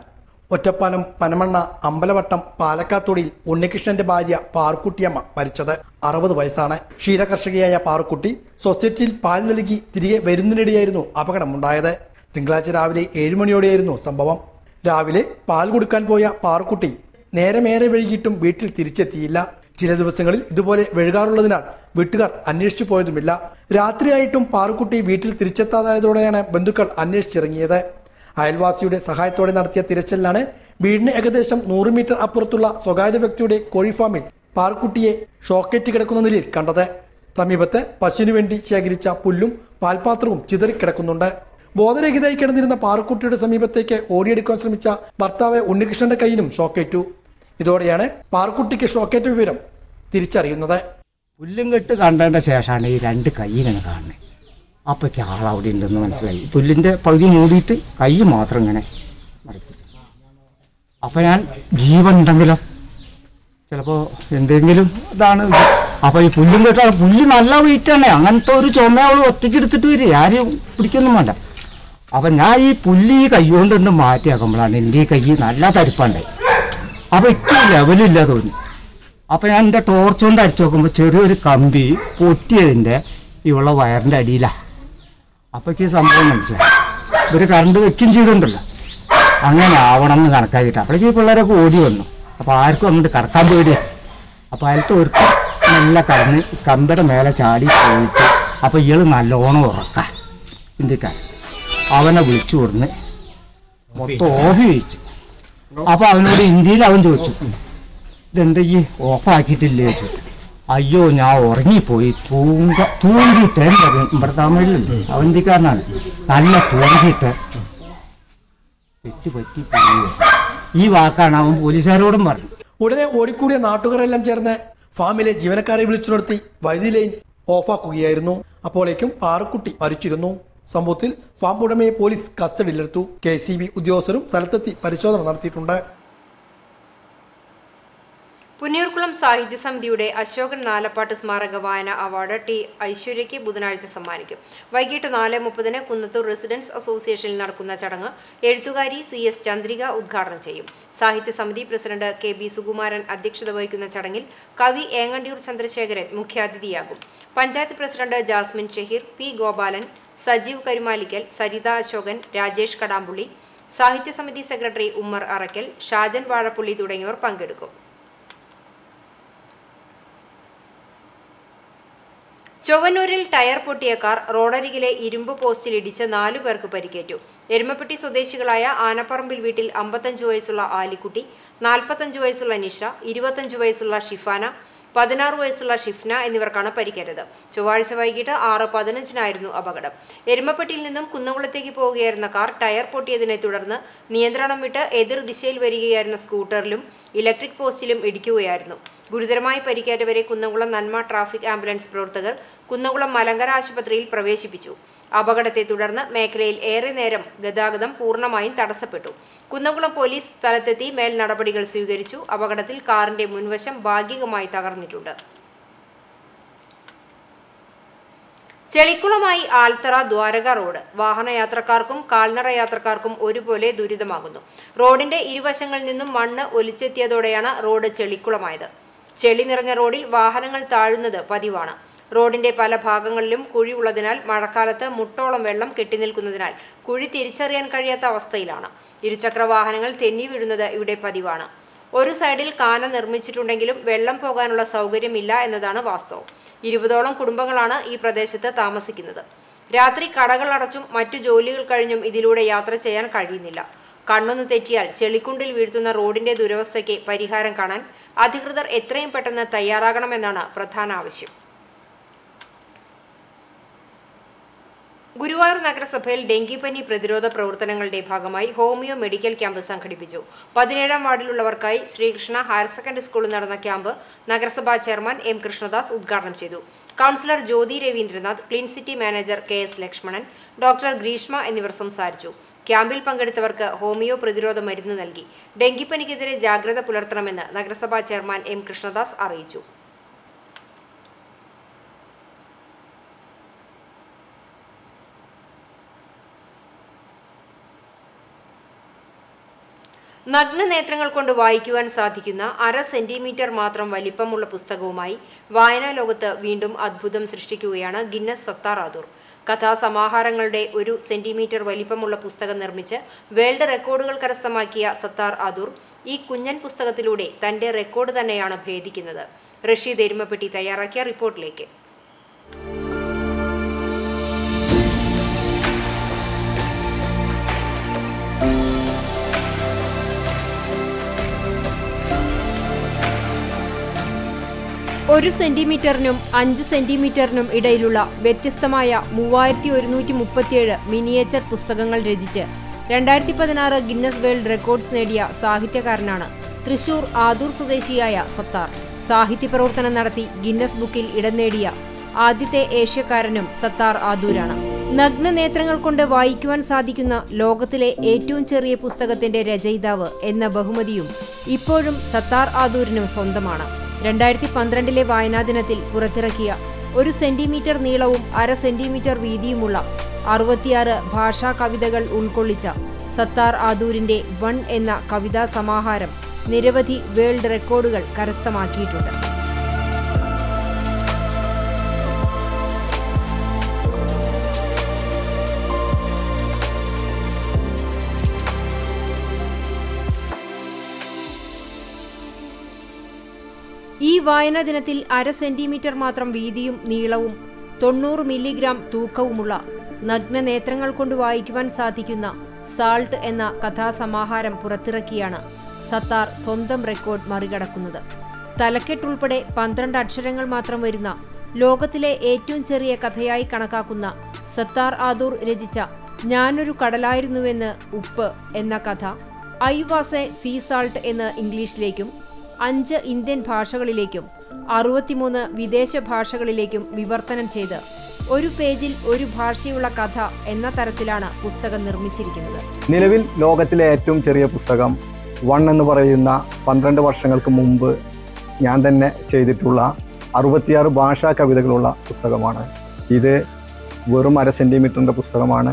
Speaker 5: ഒറ്റപ്പാലം പനമണ്ണ അമ്പലവട്ടം പാലക്കാത്തൊടിയിൽ ഉണ്ണികൃഷ്ണന്റെ ഭാര്യ പാറുക്കുട്ടിയമ്മ മരിച്ചത് അറുപത് വയസ്സാണ് ക്ഷീരകർഷകയായ പാറുക്കുട്ടി സൊസൈറ്റിയിൽ പാൽ നൽകി തിരികെ വരുന്നതിനിടെയായിരുന്നു അപകടമുണ്ടായത് തിങ്കളാഴ്ച രാവിലെ ഏഴ് മണിയോടെയായിരുന്നു സംഭവം രാവിലെ പാൽ കൊടുക്കാൻ പോയ പാറുക്കുട്ടി നേരമേറെ വൈകിട്ടും വീട്ടിൽ തിരിച്ചെത്തിയില്ല ചില ദിവസങ്ങളിൽ ഇതുപോലെ വഴുകാറുള്ളതിനാൽ വീട്ടുകാർ അന്വേഷിച്ചു പോയതുമില്ല രാത്രിയായിട്ടും പാറുക്കുട്ടി വീട്ടിൽ തിരിച്ചെത്താതായതോടെയാണ് ബന്ധുക്കൾ അന്വേഷിച്ചിറങ്ങിയത് അയൽവാസിയുടെ സഹായത്തോടെ നടത്തിയ തിരച്ചിലാണ് വീടിന് ഏകദേശം നൂറ് മീറ്റർ അപ്പുറത്തുള്ള സ്വകാര്യ വ്യക്തിയുടെ കോഴിഫാമിൽ പാറുക്കുട്ടിയെ ഷോക്കേറ്റ് കിടക്കുന്ന നിലയിൽ കണ്ടത് സമീപത്ത് പശുവിനു വേണ്ടി ശേഖരിച്ച പുല്ലും പാൽപാത്രവും ചിതറിക്കിടക്കുന്നുണ്ട് ബോധരഹിതയായി കിടന്നിരുന്ന പാറുക്കുട്ടിയുടെ സമീപത്തേക്ക് ഓടിയെടുക്കാൻ ശ്രമിച്ച ഭർത്താവ് ഉണ്ണികൃഷ്ണന്റെ കയ്യിലും ഷോക്കേറ്റു ഇതോടെയാണ് പാറുക്കുട്ടിക്ക് ഷോക്കേറ്റ വിവരം തിരിച്ചറിയുന്നത്
Speaker 6: പുല്ലും കെട്ട് കണ്ടതിൻ്റെ ശേഷമാണ് ഈ രണ്ട് കൈ ഇങ്ങനെ കാണുന്നത് അപ്പോഴേക്ക് ആളവിടെ ഉണ്ടെന്ന് മനസ്സിലായി പുല്ലിൻ്റെ പകുതി മൂടിയിട്ട് കൈ മാത്രം ഇങ്ങനെ മടക്കി അപ്പോൾ ഞാൻ ജീവൻ ഉണ്ടെങ്കിലോ ചിലപ്പോൾ എന്തെങ്കിലും ഇതാണ് ഇത്. അപ്പോൾ ഈ പുല്ലും കെട്ടാൽ പുല്ല് നല്ല വെയിറ്റാണ് അങ്ങനത്തെ ഒരു ചുമ അവൾ ഒറ്റയ്ക്ക് എടുത്തിട്ട് വരും ആരും പിടിക്കൊന്നും വേണ്ട അപ്പം ഞാൻ ഈ പുല്ല് ഈ കൈ കൊണ്ടൊന്ന് മാറ്റിയാക്കുമ്പോഴാണ് എൻ്റെ ഈ കൈ നല്ല തരിപ്പുണ്ടായി അപ്പോൾ ഇക്ക് ലെവലില്ല തോന്നി അപ്പോൾ ഞാൻ എൻ്റെ ടോർച്ച് കൊണ്ട് അടിച്ചു നോക്കുമ്പോൾ ചെറിയൊരു കമ്പി പൊട്ടിയതിൻ്റെ ഇവളെ വയറിൻ്റെ അടിയിലാണ് അപ്പോഴേക്ക് ഈ സംഭവം മനസ്സിലായി ഇവർ കറണ്ട് വെക്കുകയും ചെയ്തിട്ടുണ്ടല്ലോ അങ്ങനെ ആവണം എന്ന് കണക്കാക്കിയിട്ട് അപ്പോഴേക്ക് ഈ പിള്ളേരൊക്കെ ഓടി വന്നു അപ്പോൾ ആർക്കും അങ്ങോട്ട് കടക്കാൻ പേടിയാ അപ്പോൾ അതിലത്തെ ഒരുത്തം നല്ല കടന്ന് ഈ കമ്പിയുടെ മേലെ ചാടി പോയിട്ട് അപ്പോൾ ഇയാൾ നല്ലോണം ഉറക്കാം ഇന്ത്യക്കാരൻ അവനെ വിളിച്ചു കൊടുന്ന് മൊത്തം ഓഫി വെച്ചു അപ്പോൾ അവനോട് ഹിന്ദിയിൽ അവൻ ചോദിച്ചു ഇതെന്താ ഈ ഓഫാക്കിയിട്ടില്ലേ ചോദിച്ചു അയ്യോ ഞാൻ ഉറങ്ങിപ്പോയി തൂങ്ക തൂങ്ങിയിട്ട് ഇവിടെ തമിഴിലല്ലേ അവന്തിക്കാരനാണ് നല്ല തൂങ്ങിയിട്ട് തെറ്റ് പറ്റിപ്പോയി ഈ വാക്കാണ് അവൻ പോലീസുകാരോടും പറഞ്ഞു
Speaker 5: ഉടനെ ഓടിക്കൂടിയ നാട്ടുകാരെല്ലാം ചേർന്ന് ഫാമിലെ ജീവനക്കാരെ വിളിച്ചു നിർത്തി വൈദ്യുതി ലൈൻ ഓഫാക്കുകയായിരുന്നു അപ്പോഴേക്കും പാറക്കുട്ടി മരിച്ചിരുന്നു സംഭവത്തിൽ ഫാം ഉടമയെ പോലീസ് കസ്റ്റഡിയിലെടുത്തു കെ സി ബി ഉദ്യോഗസ്ഥരും സ്ഥലത്തെത്തി പരിശോധന നടത്തിയിട്ടുണ്ട്
Speaker 1: പുന്നയൂർക്കുളം സാഹിത്യ സമിതിയുടെ അശോകൻ നാലപ്പാട്ട് സ്മാരക വായന അവാർഡ് ടി ഐശ്വര്യയ്ക്ക് ബുധനാഴ്ച സമ്മാനിക്കും വൈകിട്ട് നാല് മുപ്പതിന് കുന്നത്തൂർ റെസിഡൻസ് അസോസിയേഷനിൽ നടക്കുന്ന ചടങ്ങ് എഴുത്തുകാരി സി എസ് ചന്ദ്രിക ഉദ്ഘാടനം ചെയ്യും സാഹിത്യ സമിതി പ്രസിഡന്റ് കെ ബി സുകുമാരൻ അധ്യക്ഷത വഹിക്കുന്ന ചടങ്ങിൽ കവി ഏങ്ങണ്ടിയൂർ ചന്ദ്രശേഖരൻ മുഖ്യാതിഥിയാകും പഞ്ചായത്ത് പ്രസിഡന്റ് ജാസ്മിൻ ഷഹീർ പി ഗോപാലൻ സജീവ് കരുമാലിക്കൽ സരിത അശോകൻ രാജേഷ് കടാമ്പുള്ളി സാഹിത്യ സമിതി സെക്രട്ടറി ഉമ്മർ അറക്കൽ ഷാജൻ വാഴപ്പുള്ളി തുടങ്ങിയവർ പങ്കെടുക്കും ചൊവ്വന്നൂരിൽ ടയർ പൊട്ടിയ കാർ റോഡരികിലെ ഇരുമ്പ് പോസ്റ്റിൽ ഇടിച്ച് നാലു പേർക്ക് പരിക്കേറ്റു എരുമപ്പെട്ടി സ്വദേശികളായ ആനപ്പറമ്പിൽ വീട്ടിൽ അമ്പത്തഞ്ച് വയസ്സുള്ള ആലിക്കുട്ടി നാൽപ്പത്തഞ്ച് വയസ്സുള്ള നിഷ ഇരുപത്തഞ്ച് വയസ്സുള്ള ഷിഫാന പതിനാറ് വയസ്സുള്ള ഷിഫ്ന എന്നിവർക്കാണ് പരിക്കേറ്റത് ചൊവ്വാഴ്ച വൈകിട്ട് ആറ് പതിനഞ്ചിനായിരുന്നു അപകടം എരുമപ്പെട്ടിയിൽ നിന്നും കുന്നംകുളത്തേക്ക് പോവുകയായിരുന്ന കാർ ടയർ പൊട്ടിയതിനെ തുടർന്ന് നിയന്ത്രണം വിട്ട് എതിർ ദിശയിൽ വരികയായിരുന്ന സ്കൂട്ടറിലും ഇലക്ട്രിക് പോസ്റ്റിലും ഇടിക്കുകയായിരുന്നു ഗുരുതരമായി പരിക്കേറ്റവരെ കുന്നംകുളം നന്മ ട്രാഫിക് ആംബുലൻസ് പ്രവർത്തകർ കുന്നംകുളം മലങ്കര ആശുപത്രിയിൽ പ്രവേശിപ്പിച്ചു അപകടത്തെ തുടർന്ന് മേഖലയിൽ ഏറെ നേരം ഗതാഗതം പൂർണ്ണമായും തടസ്സപ്പെട്ടു കുന്നംകുളം പോലീസ് സ്ഥലത്തെത്തി മേൽ നടപടികൾ സ്വീകരിച്ചു അപകടത്തിൽ കാറിന്റെ മുൻവശം ഭാഗികമായി തകർന്നിട്ടുണ്ട് ചെളിക്കുളമായി ആൽത്തറ ദ്വാരക റോഡ് വാഹനയാത്രക്കാർക്കും കാൽനട യാത്രക്കാർക്കും ഒരുപോലെ ദുരിതമാകുന്നു റോഡിന്റെ ഇരുവശങ്ങളിൽ നിന്നും മണ്ണ് ഒലിച്ചെത്തിയതോടെയാണ് റോഡ് ചെളിക്കുളമായത് ചെളി നിറഞ്ഞ റോഡിൽ വാഹനങ്ങൾ താഴുന്നത് പതിവാണ് റോഡിന്റെ പല ഭാഗങ്ങളിലും കുഴി ഉള്ളതിനാൽ മഴക്കാലത്ത് മുട്ടോളം വെള്ളം കെട്ടിനിൽക്കുന്നതിനാൽ കുഴി തിരിച്ചറിയാൻ കഴിയാത്ത അവസ്ഥയിലാണ് ഇരുചക്ര വാഹനങ്ങൾ തെന്നി വീഴുന്നത് ഇവിടെ പതിവാണ് ഒരു സൈഡിൽ കാന നിർമ്മിച്ചിട്ടുണ്ടെങ്കിലും വെള്ളം പോകാനുള്ള സൗകര്യമില്ല എന്നതാണ് വാസ്തവം ഇരുപതോളം കുടുംബങ്ങളാണ് ഈ പ്രദേശത്ത് താമസിക്കുന്നത് രാത്രി കടകൾ അടച്ചും മറ്റു ജോലികൾ കഴിഞ്ഞും ഇതിലൂടെ യാത്ര ചെയ്യാൻ കഴിയുന്നില്ല കണ്ണൊന്ന് തെറ്റിയാൽ ചെളിക്കുണ്ടിൽ വീഴ്ത്തുന്ന റോഡിന്റെ ദുരവസ്ഥയ്ക്ക് പരിഹാരം കാണാൻ അധികൃതർ എത്രയും പെട്ടെന്ന് തയ്യാറാകണമെന്നാണ് പ്രധാന ആവശ്യം ഗുരുവായൂർ നഗരസഭയിൽ ഡെങ്കിപ്പനി പ്രതിരോധ പ്രവർത്തനങ്ങളുടെ ഭാഗമായി ഹോമിയോ മെഡിക്കൽ ക്യാമ്പ് സംഘടിപ്പിച്ചു പതിനേഴാം വാർഡിലുള്ളവർക്കായി ശ്രീകൃഷ്ണ ഹയർ സെക്കൻഡറി സ്കൂളിൽ നടന്ന ക്യാമ്പ് നഗരസഭാ ചെയർമാൻ എം കൃഷ്ണദാസ് ഉദ്ഘാടനം ചെയ്തു councillor Jyothi Ravindranath clean city manager K S Lakshmanan doctor Greeshma എന്നിവർ സംസാരിച്ചു ക്യാമ്പിൽ പങ്കെടുത്തവർക്ക് ഹോമിയോ പ്രതിരോധ മരുന്ന് നൽകി ഡെങ്കിപ്പനിക്കെതിരെ ജാഗ്രത പുലർത്തണമെന്ന് നഗരസഭാ ചെയർമാൻ എം കൃഷ്ണദാസ് അറിയിച്ചു നഗ്ന നേത്രങ്ങൾ കൊണ്ട് വായിക്കുവാൻ സാധിക്കുന്ന അര സെന്റിമീറ്റർ മാത്രം വലിപ്പമുള്ള പുസ്തകവുമായി വായനാ ലോകത്ത് വീണ്ടും അത്ഭുതം സൃഷ്ടിക്കുകയാണ് ഗിന്നസ് സത്താർ ആദൂർ കഥാസമാഹാരങ്ങളുടെ ഒരു സെന്റിമീറ്റർ വലിപ്പമുള്ള പുസ്തകം നിർമ്മിച്ച് വേൾഡ് റെക്കോർഡുകൾ കരസ്ഥമാക്കിയ സത്താർ ആദൂർ ഈ കുഞ്ഞൻ പുസ്തകത്തിലൂടെ തന്റെ റെക്കോർഡ് തന്നെയാണ് ഭേദിക്കുന്നത് റഷീദ് എരുമപ്പെട്ടി തയ്യാറാക്കിയ റിപ്പോർട്ടിലേക്ക് ഒരു സെന്റിമീറ്ററിനും അഞ്ച് സെന്റിമീറ്ററിനും ഇടയിലുള്ള വ്യത്യസ്തമായ മൂവായിരത്തി ഒരുന്നൂറ്റി മുപ്പത്തിയേഴ് മിനിയേച്ചർ പുസ്തകങ്ങൾ രചിച്ച് രണ്ടായിരത്തി പതിനാറ് ഗിന്നസ് വേൾഡ് റെക്കോർഡ്സ് നേടിയ സാഹിത്യകാരനാണ് തൃശൂർ ആദൂർ സ്വദേശിയായ സത്താർ സാഹിത്യ പ്രവർത്തനം നടത്തി ഗിന്നസ് ബുക്കിൽ ഇടം നേടിയ ആദ്യത്തെ ഏഷ്യക്കാരനും സത്താർ ആദൂരാണ് നഗ്ന നേത്രങ്ങൾ കൊണ്ട് വായിക്കുവാൻ സാധിക്കുന്ന ലോകത്തിലെ ഏറ്റവും ചെറിയ പുസ്തകത്തിന്റെ രചയിതാവ് എന്ന ബഹുമതിയും ഇപ്പോഴും സത്താർ ആദൂരിനും സ്വന്തമാണ് രണ്ടായിരത്തി പന്ത്രണ്ടിലെ വായനാ ദിനത്തിൽ പുറത്തിറക്കിയ ഒരു സെന്റിമീറ്റർ നീളവും അര സെന്റിമീറ്റർ വീതിയുമുള്ള അറുപത്തിയാറ് ഭാഷാ കവിതകൾ ഉൾക്കൊള്ളിച്ച സത്താർ ആദൂരിന്റെ വൺ എന്ന കവിതാ സമാഹാരം നിരവധി വേൾഡ് റെക്കോർഡുകൾ കരസ്ഥമാക്കിയിട്ടുണ്ട് ഈ വായനാ ദിനത്തിൽ അര സെന്റിമീറ്റർ മാത്രം വീതിയും നീളവും തൊണ്ണൂറ് മില്ലിഗ്രാം തൂക്കവുമുള്ള നഗ്ന നേത്രങ്ങൾ കൊണ്ട് വായിക്കുവാൻ സാധിക്കുന്ന സാൾട്ട് എന്ന കഥാസമാഹാരം പുറത്തിറക്കിയാണ് സത്താർ സ്വന്തം റെക്കോർഡ് മറികടക്കുന്നത് തലക്കെട്ടുൾപ്പെടെ പന്ത്രണ്ട് അക്ഷരങ്ങൾ മാത്രം വരുന്ന ലോകത്തിലെ ഏറ്റവും ചെറിയ കഥയായി കണക്കാക്കുന്ന സത്താർ ആദൂർ രചിച്ച ഞാനൊരു കടലായിരുന്നുവെന്ന് ഉപ്പ് എന്ന കഥ I was a sea salt എന്ന് ഇംഗ്ലീഷിലേക്കും അഞ്ച് ഇന്ത്യൻ ഭാഷകളിലേക്കും അറുപത്തിമൂന്ന് വിദേശ ഭാഷകളിലേക്കും വിവർത്തനം ചെയ്ത് ഒരു പേജിൽ ഒരു ഭാഷയുള്ള കഥ എന്ന തരത്തിലാണ് പുസ്തകം നിർമ്മിച്ചിരിക്കുന്നത്
Speaker 7: നിലവിൽ ലോകത്തിലെ ഏറ്റവും ചെറിയ പുസ്തകം വൺ എന്ന് പറയുന്ന പന്ത്രണ്ട് വർഷങ്ങൾക്ക് മുമ്പ് ഞാൻ തന്നെ ചെയ്തിട്ടുള്ള അറുപത്തിയാറ് ഭാഷാ കവിതകളുള്ള പുസ്തകമാണ് ഇത് വെറും അര സെൻറ്റിമീറ്ററിൻ്റെ പുസ്തകമാണ്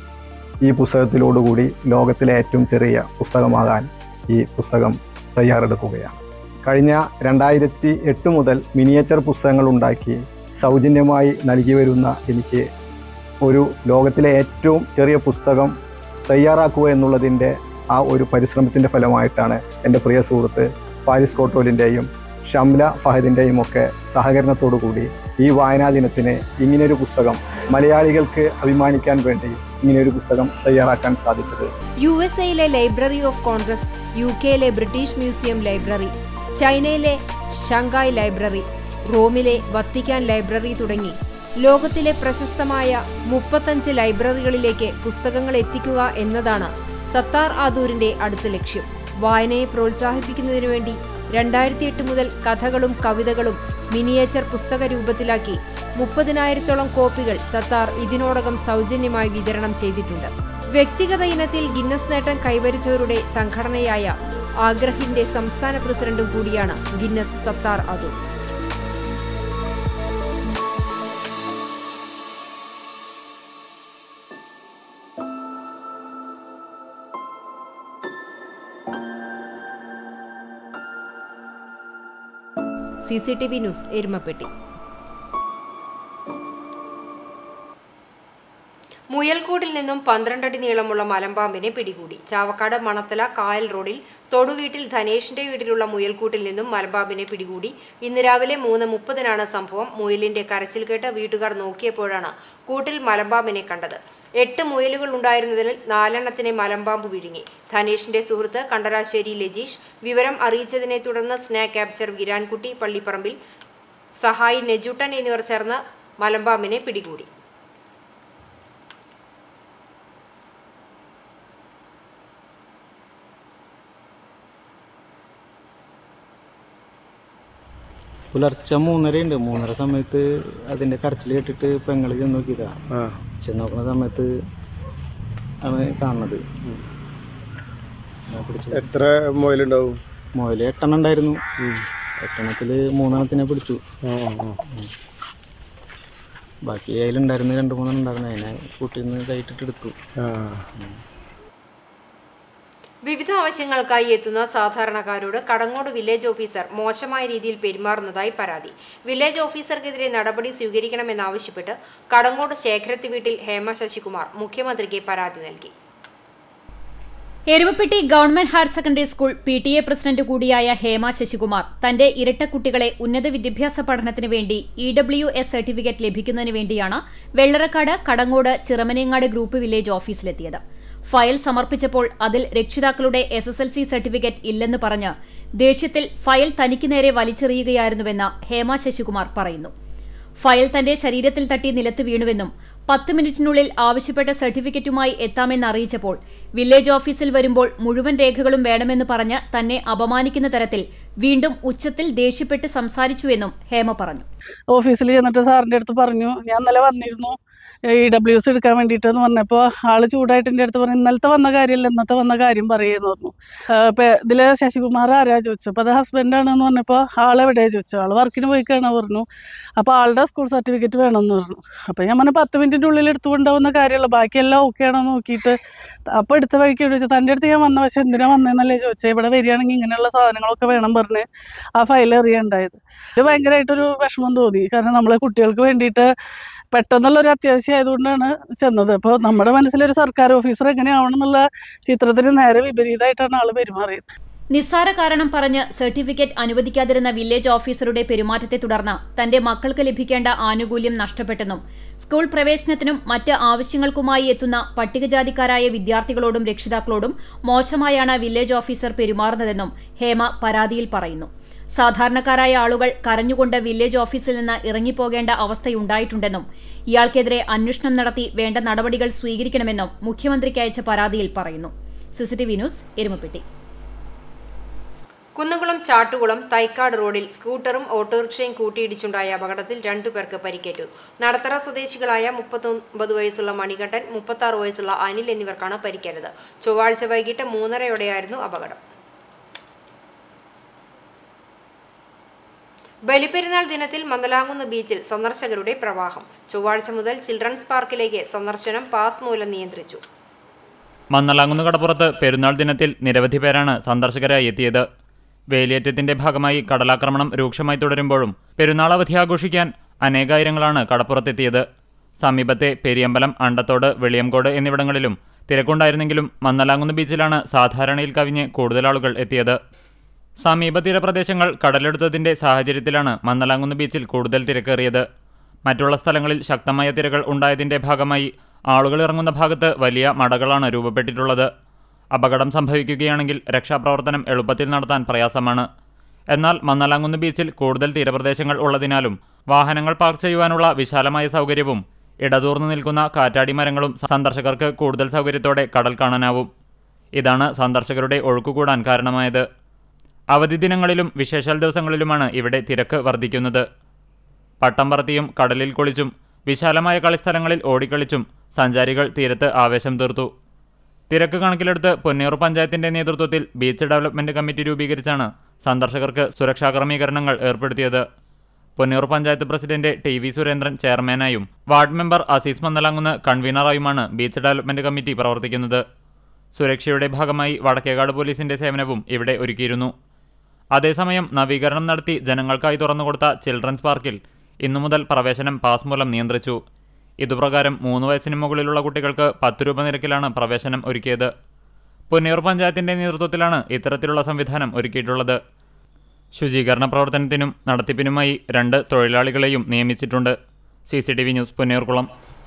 Speaker 7: ഈ പുസ്തകത്തിലോടുകൂടി ലോകത്തിലെ ഏറ്റവും ചെറിയ പുസ്തകമാകാൻ ഈ പുസ്തകം തയ്യാറെടുക്കുകയാണ് കഴിഞ്ഞ രണ്ടായിരത്തി എട്ട് മുതൽ മിനിയേച്ചർ പുസ്തകങ്ങൾ ഉണ്ടാക്കി സൗജന്യമായി നൽകി വരുന്ന എനിക്ക് ഒരു ലോകത്തിലെ ഏറ്റവും ചെറിയ പുസ്തകം തയ്യാറാക്കുക എന്നുള്ളതിൻ്റെ ആ ഒരു പരിശ്രമത്തിൻ്റെ ഫലമായിട്ടാണ് എൻ്റെ പ്രിയ സുഹൃത്ത് പാരിസ് കോട്ടോലിൻ്റെയും ഷംല ഫഹദിൻ്റെയും ഒക്കെ സഹകരണത്തോടു കൂടി ഈ വായനാ ദിനത്തിന് ഇങ്ങനെയൊരു പുസ്തകം മലയാളികൾക്ക് അഭിമാനിക്കാൻ വേണ്ടി ഇങ്ങനെയൊരു പുസ്തകം തയ്യാറാക്കാൻ സാധിച്ചത്
Speaker 1: യു എസ് എയിലെ ലൈബ്രറി ഓഫ് കോൺഗ്രസ് യു കെയിലെ ബ്രിട്ടീഷ് മ്യൂസിയം ലൈബ്രറി ചൈനയിലെ ഷങ്കായ് ലൈബ്രറി റോമിലെ വത്തിക്കാൻ ലൈബ്രറി തുടങ്ങി ലോകത്തിലെ പ്രശസ്തമായ മുപ്പത്തഞ്ച് ലൈബ്രറികളിലേക്ക് പുസ്തകങ്ങൾ എത്തിക്കുക എന്നതാണ് സത്താർ ആദൂരിന്റെ അടുത്ത ലക്ഷ്യം വായനയെ പ്രോത്സാഹിപ്പിക്കുന്നതിനു വേണ്ടി രണ്ടായിരത്തി എട്ട് മുതൽ കഥകളും കവിതകളും മിനിയേച്ചർ പുസ്തക രൂപത്തിലാക്കി മുപ്പതിനായിരത്തോളം കോപ്പികൾ സത്താർ ഇതിനോടകം സൗജന്യമായി വിതരണം ചെയ്തിട്ടുണ്ട് വ്യക്തിഗത ഇനത്തിൽ ഗിന്നസ് നേട്ടം കൈവരിച്ചവരുടെ സംഘടനയായ ആഗ്രഹിന്റെ സംസ്ഥാന പ്രസിഡന്റും കൂടിയാണ് Guinness Sattar Adoor C C T V news Erumapetty മുയൽക്കൂടിൽ നിന്നും പന്ത്രണ്ടടി നീളമുള്ള മലമ്പാമ്പിനെ പിടികൂടി ചാവക്കാട് മണത്തല കായൽ റോഡിൽ തൊടുവീട്ടിൽ ധനേഷിന്റെ വീട്ടിലുള്ള മുയൽക്കൂട്ടിൽ നിന്നും മലമ്പാമ്പിനെ പിടികൂടി ഇന്ന് രാവിലെ മൂന്ന് മുപ്പതിനാണ് സംഭവം മുയലിന്റെ കരച്ചിൽ കേട്ട് വീട്ടുകാർ നോക്കിയപ്പോഴാണ് കൂട്ടിൽ മലമ്പാമ്പിനെ കണ്ടത് എട്ട് മുയലുകൾ ഉണ്ടായിരുന്നതിൽ നാലെണ്ണത്തിനെ മലമ്പാമ്പ് വിഴുങ്ങി ധനേഷിന്റെ സുഹൃത്ത് കണ്ടരാശ്ശേരി ലജീഷ് വിവരം അറിയിച്ചതിനെ തുടർന്ന് സ്നാക്ക് ക്യാപ്ചർ വിരാൻകുട്ടി പള്ളിപ്പറമ്പിൽ സഹായി നെജുട്ടൻ എന്നിവർ ചേർന്ന് മലമ്പാമ്പിനെ പിടികൂടി
Speaker 8: പുലർച്ചെ മൂന്നര ഉണ്ട് മൂന്നര സമയത്ത് അതിന്റെ കരച്ചിൽ കേട്ടിട്ട് പെങ്ങള് ചെന്ന് നോക്കിയതാ ചെന്ന് നോക്കുന്ന സമയത്ത് ആണ് കാണുന്നത് ഞാൻ പിടിച്ചു
Speaker 9: എത്ര മുയലുണ്ടാവും
Speaker 8: മുതല് എട്ടെണ്ണം ഉണ്ടായിരുന്നു എട്ടെണ്ണത്തില് മൂന്നെണ്ണത്തിനെ പിടിച്ചു ഉം. ബാക്കി അതിലുണ്ടായിരുന്നു രണ്ട് മൂന്നെണ്ണം ഉണ്ടായിരുന്നു അതിനെ കൂട്ടിൽ നിന്ന് കൈയിട്ടിട്ട് എടുത്തു
Speaker 1: വിവിധ ആവശ്യങ്ങൾക്കായി എത്തുന്ന സാധാരണക്കാരോട് കടങ്ങോട് വില്ലേജ് ഓഫീസർ മോശമായ രീതിയിൽ പെരുമാറുന്നതായി പരാതി വില്ലേജ് ഓഫീസർക്കെതിരെ നടപടി സ്വീകരിക്കണമെന്നാവശ്യപ്പെട്ട് കടങ്ങോട് ശേഖരത്തി വീട്ടിൽ ഹേമ ശശികുമാർ മുഖ്യമന്ത്രിക്ക് പരാതി നൽകി
Speaker 2: Erumapetty government higher secondary school P T A president കൂടിയായ ഹേമ ശശികുമാർ തന്റെ ഇരട്ടക്കുട്ടികളെ ഉന്നത വിദ്യാഭ്യാസ പഠനത്തിന് വേണ്ടി ഇ ഡബ്ല്യു എസ് സർട്ടിഫിക്കറ്റ് ലഭിക്കുന്നതിന് വേണ്ടിയാണ് വെള്ളറക്കാട് കടങ്ങോട് ചിറമനേങ്ങാട് ഗ്രൂപ്പ് വില്ലേജ് ഓഫീസിലെത്തിയത് ഫയൽ സമർപ്പിച്ചപ്പോൾ അതിൽ രക്ഷിതാക്കളുടെ S S L C certificate ഇല്ലെന്ന് പറഞ്ഞ് ദേഷ്യത്തിൽ ഫയൽ തനിക്ക് നേരെ വലിച്ചെറിയുകയായിരുന്നുവെന്ന് ഹേമ ശശികുമാർ പറയുന്നു ഫയൽ തന്റെ ശരീരത്തിൽ തട്ടി നിലത്ത് വീണുവെന്നും പത്ത് മിനിറ്റിനുള്ളിൽ ആവശ്യപ്പെട്ട സർട്ടിഫിക്കറ്റുമായി എത്താമെന്ന് അറിയിച്ചപ്പോൾ വില്ലേജ് ഓഫീസിൽ വരുമ്പോൾ മുഴുവൻ രേഖകളും വേണമെന്ന് പറഞ്ഞ് തന്നെ അപമാനിക്കുന്ന തരത്തിൽ വീണ്ടും ഉച്ചത്തിൽ ദേഷ്യപ്പെട്ട് സംസാരിച്ചുവെന്നും ഹേമ പറഞ്ഞു
Speaker 9: ഓഫീസിൽ ചെന്നിട്ട് സാറിൻ്റെ അടുത്ത് പറഞ്ഞു ഞാൻ ഇന്നലെ വന്നിരുന്നു ഇ ഡബ്ല്യു എസ് എടുക്കാൻ വേണ്ടിയിട്ടെന്ന് പറഞ്ഞപ്പോൾ ആൾ ചൂടായിട്ട് എൻ്റെ അടുത്ത് പറഞ്ഞു ഇന്നലത്തെ വന്ന കാര്യമല്ല ഇന്നത്തെ വന്ന കാര്യം പറയുമെന്ന് പറഞ്ഞു ഇതിൽ ശശികുമാർ ആരാ ചോദിച്ചു അപ്പോൾ അത് ഹസ്ബൻഡാണെന്ന് പറഞ്ഞപ്പോൾ ആളെവിടെയാ ചോദിച്ചു ആൾ വർക്കിന് പോയി കാണാൻ പറഞ്ഞു അപ്പോൾ ആളുടെ സ്കൂൾ സർട്ടിഫിക്കറ്റ് വേണമെന്ന് പറഞ്ഞു അപ്പോൾ ഞാൻ പറഞ്ഞു പത്ത് മിനിറ്റിൻ്റെ ഉള്ളിൽ എടുത്തുകൊണ്ടാവുന്ന കാര്യമുള്ളൂ ബാക്കിയെല്ലാം ഓക്കെ ആണോ നോക്കിയിട്ട് അപ്പോൾ എടുത്ത വഴിക്ക് ചോദിച്ചു തൻ്റെ അടുത്ത് ഞാൻ വന്ന പക്ഷേ എന്തിനാ വന്നതെന്നല്ലേ ചോദിച്ചത് ഇവിടെ വരികയാണെങ്കിൽ ഇങ്ങനെയുള്ള സാധനങ്ങളൊക്കെ വേണം പറഞ്ഞ് ആ ഫയൽ എറിയുണ്ടായത് ഇത് ഭയങ്കരമായിട്ടൊരു വിഷമം തോന്നി കാരണം നമ്മളെ കുട്ടികൾക്ക് വേണ്ടിയിട്ട് പെട്ടെന്നുള്ള ഒരു അത്യാവശ്യം ആയതുകൊണ്ടാണ് ചെന്നത് അപ്പോൾ നമ്മുടെ മനസ്സിലൊരു സർക്കാർ ഓഫീസർ എങ്ങനെയാവണം എന്നുള്ള ചിത്രത്തിന് നേരെ വിപരീതമായിട്ടാണ് ആൾ പെരുമാറിയത്
Speaker 2: നിസ്സാര കാരണം പറഞ്ഞ് സർട്ടിഫിക്കറ്റ് അനുവദിക്കാതിരുന്ന വില്ലേജ് ഓഫീസറുടെ പെരുമാറ്റത്തെ തുടർന്ന് തന്റെ മക്കൾക്ക് ലഭിക്കേണ്ട ആനുകൂല്യം നഷ്ടപ്പെട്ടെന്നും സ്കൂൾ പ്രവേശനത്തിനും മറ്റ് ആവശ്യങ്ങൾക്കുമായി എത്തുന്ന പട്ടികജാതിക്കാരായ വിദ്യാർത്ഥികളോടും രക്ഷിതാക്കളോടും മോശമായാണ് വില്ലേജ് ഓഫീസർ പെരുമാറുന്നതെന്നും ഹേമ പരാതിയിൽ പറയുന്നു സാധാരണക്കാരായ ആളുകൾ കരഞ്ഞുകൊണ്ട് വില്ലേജ് ഓഫീസിൽ നിന്ന് ഇറങ്ങിപ്പോകേണ്ട അവസ്ഥയുണ്ടായിട്ടുണ്ടെന്നും ഇയാൾക്കെതിരെ അന്വേഷണം നടത്തി വേണ്ട നടപടികൾ സ്വീകരിക്കണമെന്നും മുഖ്യമന്ത്രിക്ക് അയച്ച പരാതിയിൽ പറയുന്നു സിസിടിവി ന്യൂസ് എരുമപ്പെട്ടി
Speaker 1: കുന്നുകുളം ചാട്ടുകുളം തൈക്കാട് റോഡിൽ സ്കൂട്ടറും ഓട്ടോറിക്ഷയും കൂട്ടിയിടിച്ചുണ്ടായ അപകടത്തിൽ രണ്ടുപേർക്ക് പരിക്കേറ്റു നടത്തറ സ്വദേശികളായ മുപ്പത്തൊമ്പത് വയസ്സുള്ള മണികണ്ഠൻ മുപ്പത്തി വയസ്സുള്ള അനിൽ എന്നിവർക്കാണ് പരിക്കേറ്റത് ചൊവ്വാഴ്ച വൈകിട്ട് മൂന്നരയോടെയായിരുന്നു അപകടം ബലിപ്പെരുന്നാൾ ദിനത്തിൽ മന്ദലാങ്കുന്ന് ബീച്ചിൽ സന്ദർശകരുടെ പ്രവാഹം ചൊവ്വാഴ്ച മുതൽ ചിൽഡ്രൻസ് പാർക്കിലേക്ക് സന്ദർശനം പാസ് മൂലം നിയന്ത്രിച്ചു
Speaker 3: മന്നലാങ്കുന്ന് കടപ്പുറത്ത് പെരുന്നാൾ ദിനത്തിൽ നിരവധി പേരാണ് സന്ദർശകരായി എത്തിയത് വേലിയേറ്റത്തിന്റെ ഭാഗമായി കടലാക്രമണം രൂക്ഷമായി തുടരുമ്പോഴും പെരുന്നാൾ അവധി ആഘോഷിക്കാൻ അനേകായിരങ്ങളാണ് കടപ്പുറത്തെത്തിയത് സമീപത്തെ പെരിയമ്പലം അണ്ടത്തോട് വെളിയംകോട് എന്നിവിടങ്ങളിലും തിരക്കുണ്ടായിരുന്നെങ്കിലും മന്നലാങ്കുന്ന് ബീച്ചിലാണ് സാധാരണയിൽ കവിഞ്ഞ് കൂടുതൽ ആളുകൾ എത്തിയത് സമീപ തീരപ്രദേശങ്ങൾ കടലെടുത്തതിന്റെ സാഹചര്യത്തിലാണ് മന്നലാങ്കുന്ന് ബീച്ചിൽ കൂടുതൽ തിരക്കേറിയത് മറ്റുള്ള സ്ഥലങ്ങളിൽ ശക്തമായ തിരകൾ ഉണ്ടായതിന്റെ ഭാഗമായി ആളുകൾ ഇറങ്ങുന്ന ഭാഗത്ത് വലിയ മടകളാണ് രൂപപ്പെട്ടിട്ടുള്ളത് അപകടം സംഭവിക്കുകയാണെങ്കിൽ രക്ഷാപ്രവർത്തനം എളുപ്പത്തിൽ നടത്താൻ പ്രയാസമാണ് എന്നാൽ മന്നലാങ്കുന്ന് ബീച്ചിൽ കൂടുതൽ തീരപ്രദേശങ്ങൾ ഉള്ളതിനാലും വാഹനങ്ങൾ പാർക്ക് ചെയ്യുവാനുള്ള വിശാലമായ സൗകര്യവും ഇടതൂർന്നു നിൽക്കുന്ന കാറ്റാടി മരങ്ങളും സന്ദർശകർക്ക് കൂടുതൽ സൗകര്യത്തോടെ കടൽ കാണാനാവും ഇതാണ് സന്ദർശകരുടെ ഒഴുക്കുകൂടാൻ കാരണമായത് അവധി ദിനങ്ങളിലും വിശേഷാൽ ദിവസങ്ങളിലുമാണ് ഇവിടെ തിരക്ക് വർദ്ധിക്കുന്നത് പട്ടം പറത്തിയും കടലിൽ കുളിച്ചും വിശാലമായ കളിസ്ഥലങ്ങളിൽ ഓടിക്കളിച്ചും സഞ്ചാരികൾ തീരത്ത് ആവേശം തീർത്തു തിരക്ക് കണക്കിലെടുത്ത് പൊന്നിയൂർ പഞ്ചായത്തിന്റെ നേതൃത്വത്തിൽ ബീച്ച് ഡെവലപ്മെന്റ് കമ്മിറ്റി രൂപീകരിച്ചാണ് സന്ദർശകർക്ക് സുരക്ഷാ ക്രമീകരണങ്ങൾ ഏർപ്പെടുത്തിയത് Ponniyur panchayat president T V Surendran ചെയർമാനായും വാർഡ് മെമ്പർ അസീസ് മന്നലാങ്ങുന്ന് കൺവീനറായുമാണ് ബീച്ച് ഡെവലപ്മെന്റ് കമ്മിറ്റി പ്രവർത്തിക്കുന്നത് സുരക്ഷയുടെ ഭാഗമായി വടക്കേകാട് പോലീസിന്റെ സേവനവും ഇവിടെ ഒരുക്കിയിരുന്നു അതേസമയം നവീകരണം നടത്തി ജനങ്ങൾക്കായി തുറന്നുകൊടുത്ത ചിൽഡ്രൻസ് പാർക്കിൽ ഇന്നു മുതൽ പ്രവേശനം പാസ് മൂലം നിയന്ത്രിച്ചു ഇതുപ്രകാരം മൂന്ന് വയസ്സിന് മുകളിലുള്ള കുട്ടികൾക്ക് പത്ത് രൂപ നിരക്കിലാണ് പ്രവേശനം ഒരുക്കിയത് പുന്നയൂർ പഞ്ചായത്തിന്റെ നേതൃത്വത്തിലാണ് ഇത്തരത്തിലുള്ള സംവിധാനം ഒരുക്കിയിട്ടുള്ളത് ശുചീകരണ പ്രവർത്തനത്തിനും നടത്തിപ്പിനുമായി രണ്ട് തൊഴിലാളികളെയും നിയമിച്ചിട്ടുണ്ട് C C T V news Punnayurkulam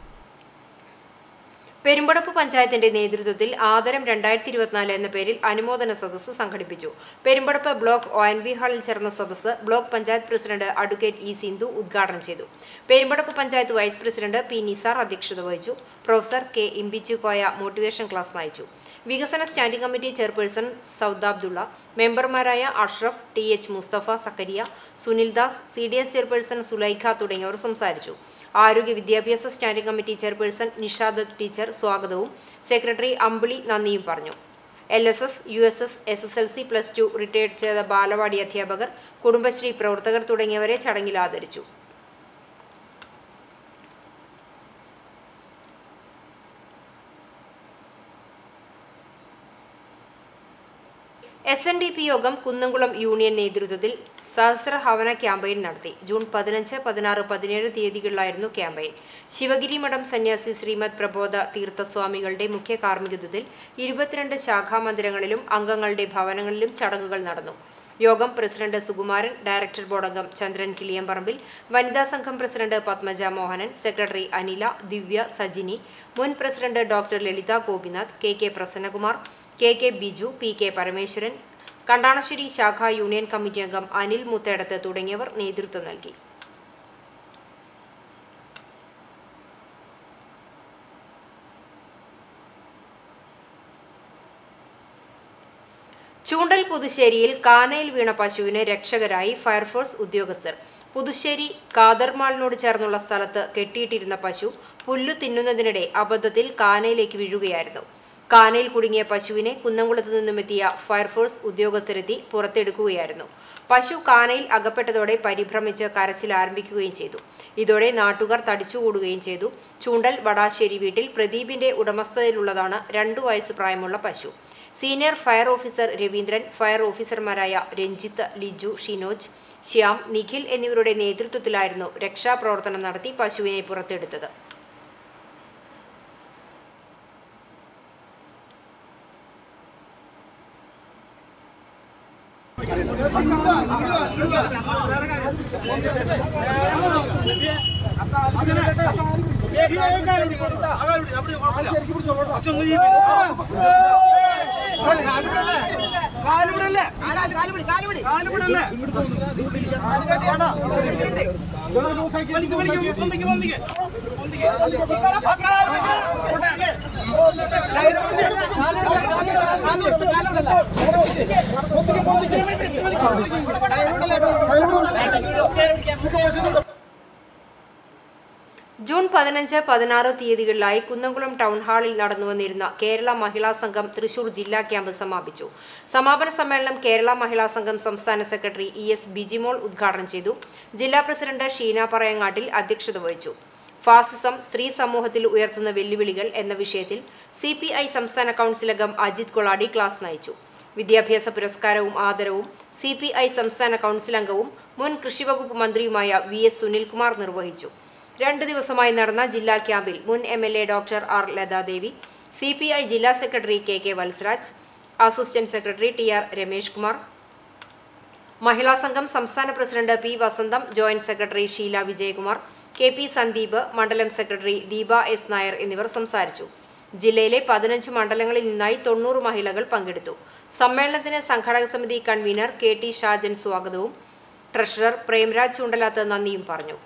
Speaker 1: Perumpadappu പഞ്ചായത്തിന്റെ നേതൃത്വത്തിൽ ആദരം രണ്ടായിരത്തി ഇരുപത്തിനാല് എന്ന പേരിൽ അനുമോദന സദസ്സ് സംഘടിപ്പിച്ചു Perumpadappu block O N V ഹാളിൽ ചേർന്ന സദസ്സ് block panchayat president advocate E Sindhu ഉദ്ഘാടനം ചെയ്തു Perumpadappu panchayat vice president P Nisar അധ്യക്ഷത വഹിച്ചു professor K Imbichi Koya motivation class നയിച്ചു വികസന standing committee chairperson Sauda Abdulla മെമ്പർമാരായ Ashraf T H Musthafa Zakariya Sunil Das C D S chairperson Sulaikha തുടങ്ങിയവർ സംസാരിച്ചു ആരോഗ്യ വിദ്യാഭ്യാസ standing committee chairperson Nishadath teacher സ്വാഗതവും സെക്രട്ടറി അമ്പിളി നന്ദിയും പറഞ്ഞു L S S U S S S S L C plus two retired ചെയ്ത ബാലവാടി അധ്യാപകർ കുടുംബശ്രീ പ്രവർത്തകർ തുടങ്ങിയവരെ ചടങ്ങിൽ ആദരിച്ചു എസ് എൻ ഡി പി യോഗം കുന്നംകുളം യൂണിയൻ നേതൃത്വത്തിൽ സഹസ്രഹവന ക്യാമ്പയിൻ നടത്തി ജൂൺ പതിനഞ്ച് പതിനാറ് പതിനേഴ് തീയതികളിലായിരുന്നു ക്യാമ്പയിൻ ശിവഗിരി മഠം സന്യാസി ശ്രീമദ് പ്രബോധ തീർത്ഥസ്വാമികളുടെ മുഖ്യ കാർമ്മികത്വത്തിൽ ഇരുപത്തിരണ്ട് ശാഖാമന്ദിരങ്ങളിലും അംഗങ്ങളുടെ ഭവനങ്ങളിലും ചടങ്ങുകൾ നടന്നു യോഗം പ്രസിഡന്റ് സുകുമാരൻ ഡയറക്ടർ ബോർഡ് അംഗം ചന്ദ്രൻ കിളിയമ്പറമ്പിൽ വനിതാ സംഘം പ്രസിഡന്റ് പത്മജ മോഹനൻ സെക്രട്ടറി അനില ദിവ്യ സജിനി മുൻ president doctor Lalitha Gopinath K K Prasannakumar K K Biju P K Parameswaran Kandanassery ശാഖാ യൂണിയൻ കമ്മിറ്റി അംഗം അനിൽ മുത്തേടത്ത് തുടങ്ങിയവർ നേതൃത്വം നൽകി ചൂണ്ടൽ പുതുശ്ശേരിയിൽ കാനയിൽ വീണ പശുവിന് രക്ഷകരായി ഫയർഫോഴ്സ് ഉദ്യോഗസ്ഥർ പുതുശ്ശേരി കാദർമാളിനോട് ചേർന്നുള്ള സ്ഥലത്ത് കെട്ടിയിട്ടിരുന്ന പശു പുല്ലു തിന്നുന്നതിനിടെ അബദ്ധത്തിൽ കാനയിലേക്ക് വീഴുകയായിരുന്നു കാനയിൽ കുടുങ്ങിയ പശുവിനെ കുന്നംകുളത്ത് നിന്നുമെത്തിയ ഫയർഫോഴ്സ് ഉദ്യോഗസ്ഥരെത്തി പുറത്തെടുക്കുകയായിരുന്നു പശു കാനയിൽ അകപ്പെട്ടതോടെ പരിഭ്രമിച്ച് കരച്ചിൽ ആരംഭിക്കുകയും ചെയ്തു ഇതോടെ നാട്ടുകാർ തടിച്ചുകൂടുകയും ചെയ്തു ചൂണ്ടൽ വടാശ്ശേരി വീട്ടിൽ പ്രദീപിന്റെ ഉടമസ്ഥതയിലുള്ളതാണ് രണ്ടു വയസ്സ് പ്രായമുള്ള പശു senior fire officer Raveendran fire ഓഫീസർമാരായ രഞ്ജിത്ത് ലിജു ഷിനോജ് ശ്യാം നിഖിൽ എന്നിവരുടെ നേതൃത്വത്തിലായിരുന്നു രക്ഷാപ്രവർത്തനം നടത്തി പശുവിനെ പുറത്തെടുത്തത് ജൂൺ പതിനഞ്ച് പതിനാറ് തീയതികളിലായി കുന്നംകുളം ടൗൺ ഹാളിൽ നടന്നുവന്നിരുന്ന കേരള മഹിളാ സംഘം തൃശൂർ ജില്ലാ ക്യാമ്പ് സമാപിച്ചു സമാപന സമ്മേളനം കേരള മഹിളാ സംഘം സംസ്ഥാന സെക്രട്ടറി ഇ എസ് ബിജിമോൾ ഉദ്ഘാടനം ചെയ്തു ജില്ലാ പ്രസിഡന്റ് ഷീന പറയങ്ങാട്ടിൽ അധ്യക്ഷത വഹിച്ചു ഫാസിസം സ്ത്രീ സമൂഹത്തിൽ ഉയർത്തുന്ന വെല്ലുവിളികൾ എന്ന വിഷയത്തിൽ സി പി ഐ സംസ്ഥാന കൗൺസിൽ അംഗം അജിത് കൊളാടി ക്ലാസ് നയിച്ചു വിദ്യാഭ്യാസ പുരസ്കാരവും ആദരവും സി പി ഐ സംസ്ഥാന കൗൺസിൽ അംഗവും മുൻ കൃഷിവകുപ്പ് മന്ത്രിയുമായ വി എസ് സുനിൽകുമാർ നിർവഹിച്ചു രണ്ട് ദിവസമായി നടന്ന ജില്ലാ ക്യാമ്പിൽ മുൻ M L A doctor R Lathadevi C P I ജില്ലാ secretary K K Valsaraj assistant secretary T R Ramesh Kumar മഹിളാ സംഘം സംസ്ഥാന president P Vasantham joint secretary Sheela Vijayakumar K P Sandeep മണ്ഡലം സെക്രട്ടറി ദീപ എസ് നായർ എന്നിവർ സംസാരിച്ചു ജില്ലയിലെ പതിനഞ്ച് മണ്ഡലങ്ങളിൽ നിന്നായി തൊണ്ണൂറ് മഹിളകൾ പങ്കെടുത്തു സമ്മേളനത്തിന് സംഘാടക സമിതി കൺവീനർ കെ ടി ഷാജൻ സ്വാഗതവും ട്രഷറർ പ്രേംരാജ് ചൂണ്ടലാത്ത് നന്ദിയും പറഞ്ഞു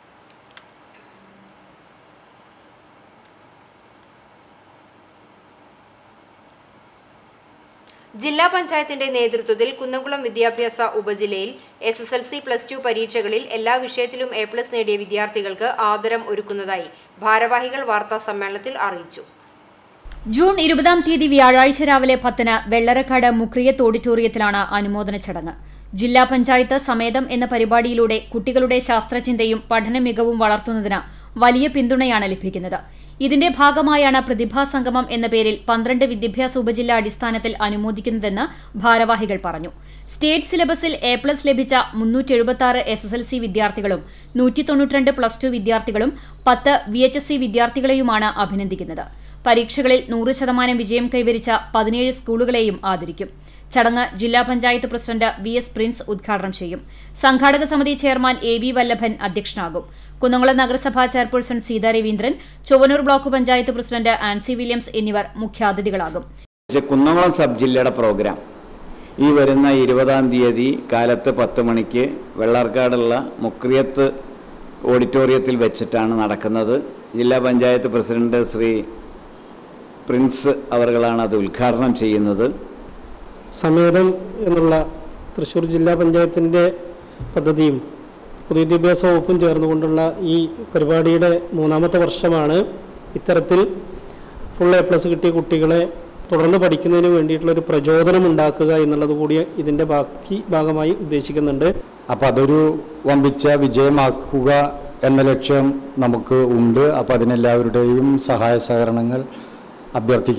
Speaker 1: ജില്ലാ പഞ്ചായത്തിന്റെ നേതൃത്വത്തിൽ കുന്നംകുളം വിദ്യാഭ്യാസ ഉപജില്ലയിൽ S S L C plus two പരീക്ഷകളിൽ എല്ലാ വിഷയത്തിലും എ പ്ലസ് നേടിയ വിദ്യാർത്ഥികൾക്ക് ആദരം ഒരുക്കുന്നതായി ഭാരവാഹികൾ വാർത്താ സമ്മേളനത്തിൽ അറിയിച്ചു
Speaker 2: ജൂൺ ഇരുപതാം തീയതി വ്യാഴാഴ്ച രാവിലെ പത്തിന് വെള്ളരക്കാട് മുക്രിയത്ത് ഓഡിറ്റോറിയത്തിലാണ് അനുമോദന ചടങ്ങ് ജില്ലാ പഞ്ചായത്ത് സമേതം എന്ന പരിപാടിയിലൂടെ കുട്ടികളുടെ ശാസ്ത്രചിന്തയും പഠന മികവും വളർത്തുന്നതിന് വലിയ പിന്തുണയാണ് ലഭിക്കുന്നത് ഇതിന്റെ ഭാഗമായാണ് പ്രതിഭാസംഗമം എന്ന പേരിൽ പന്ത്രണ്ട് വിദ്യാഭ്യാസ ഉപജില്ലാ അടിസ്ഥാനത്തിൽ അനുമോദിക്കുന്നതെന്ന് ഭാരവാഹികൾ പറഞ്ഞു സ്റ്റേറ്റ് സിലബസിൽ എ പ്ലസ് ലഭിച്ച മുന്നൂറ്റി എഴുപത്തി ആറ് എസ് എസ് എൽ സി വിദ്യാർത്ഥികളും നൂറ്റി തൊണ്ണൂറ്റിരണ്ട് പ്ലസ് ടു വിദ്യാർത്ഥികളും പത്ത് വി എച്ച് എസ് സി വിദ്യാർത്ഥികളെയുമാണ് അഭിനന്ദിക്കുന്നത് പരീക്ഷകളിൽ നൂറ് ശതമാനം വിജയം കൈവരിച്ച പതിനേഴ് സ്കൂളുകളെയും ആദരിക്കും ചടങ്ങ് ജില്ലാ panchayat president V S Prince ഉദ്ഘാടനം ചെയ്യും സംഘാടക സമിതി ചെയർമാൻ എ വി വല്ലഭൻ അധ്യക്ഷനാകും കുന്നംകുളം നഗരസഭാ chairperson Seetha Raveendran Chowannur block panchayat president Ancy Williams എന്നിവർ മുഖ്യാതിഥികളാകും
Speaker 10: കുന്നംകുളം സബ് ജില്ലയുടെ പ്രോഗ്രാം ഈ വരുന്ന ഇരുപതാം തീയതി കാലത്ത് പത്ത് മണിക്ക് വെള്ളാർക്കാടുള്ള മുക്രിയത്ത് ഓഡിറ്റോറിയത്തിൽ വെച്ചിട്ടാണ് നടക്കുന്നത് ജില്ലാ പഞ്ചായത്ത് പ്രസിഡന്റ് ശ്രീ പ്രിൻസ് അവറുകളാണ് അത് ഉദ്ഘാടനം ചെയ്യുന്നത്
Speaker 11: സമേതം എന്നുള്ള തൃശ്ശൂർ ജില്ലാ പഞ്ചായത്തിൻ്റെ പദ്ധതിയും പൊതുവിദ്യാഭ്യാസ വകുപ്പും ചേർന്നുകൊണ്ടുള്ള ഈ പരിപാടിയുടെ മൂന്നാമത്തെ വർഷമാണ് ഇത്തരത്തിൽ ഫുൾ എ പ്ലസ് കിട്ടിയ കുട്ടികളെ തുടർന്ന് പഠിക്കുന്നതിന് വേണ്ടിയിട്ടുള്ള ഒരു പ്രചോദനം ഉണ്ടാക്കുക എന്നുള്ളത് കൂടി ഇതിൻ്റെ ബാക്കി ഭാഗമായി ഉദ്ദേശിക്കുന്നുണ്ട്
Speaker 12: അപ്പോൾ അതൊരു വമ്പിച്ച വിജയമാക്കുക എന്ന ലക്ഷ്യം നമുക്ക് ഉണ്ട് അപ്പോൾ അതിനെല്ലാവരുടെയും സഹായ സഹകരണങ്ങൾ അഭ്യർത്ഥിക്കുകയാണ്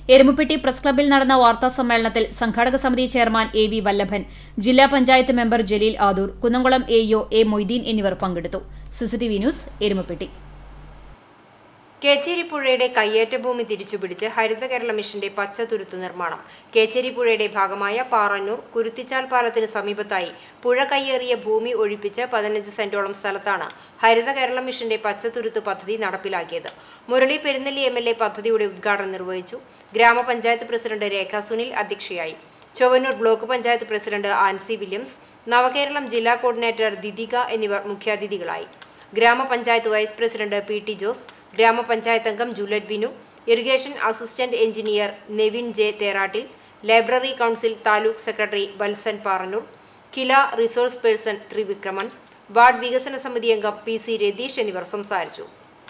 Speaker 2: എരുമുപ്പെട്ടി പ്രസ് ക്ലബ്ബിൽ നടന്ന വാർത്താ സമ്മേളനത്തിൽ സംഘാടക സമിതി ചെയർമാൻ എ വി വല്ലഭൻ ജില്ലാ panchayat member Jaleel Adoor Kunnamkulam A O A Moideen എന്നിവർ പങ്കെടുത്തു സിസിടിവി ന്യൂസ് എരുമുപ്പെട്ടി
Speaker 1: കേച്ചേരി പുഴയുടെ കയ്യേറ്റ ഭൂമി തിരിച്ചുപിടിച്ച് ഹരിത കേരള മിഷന്റെ പച്ചതുരുത്ത് നിർമ്മാണം കേച്ചേരി പുഴയുടെ ഭാഗമായ പാറന്നൂർ കുരുത്തിച്ചാൽ പാലത്തിന് സമീപത്തായി പുഴ കയ്യേറിയ ഭൂമി ഒഴിപ്പിച്ച് പതിനഞ്ച് സെന്റോളം സ്ഥലത്താണ് ഹരിത കേരള മിഷന്റെ പച്ചതുരുത്ത് പദ്ധതി നടപ്പിലാക്കിയത് Murali Perunnelli M L A പദ്ധതിയുടെ ഉദ്ഘാടനം നിർവഹിച്ചു ഗ്രാമപഞ്ചായത്ത് പ്രസിഡന്റ് രേഖ സുനിൽ അധ്യക്ഷയായി Chowannur block panchayat president Ancy Williams Navakeralam ജില്ലാ കോർഡിനേറ്റർ ദിദിക എന്നിവർ മുഖ്യാതിഥികളായി ഗ്രാമപഞ്ചായത്ത് vice president P T Jose ഗ്രാമപഞ്ചായത്ത് അംഗം Juliet Binu irrigation assistant engineer Nevin J Therattil library council taluk secretary Valsan Parannur KILA resource person Thrivikraman ward വികസന സമിതി അംഗം പി സി രതീഷ് എന്നിവർ സംസാരിച്ചു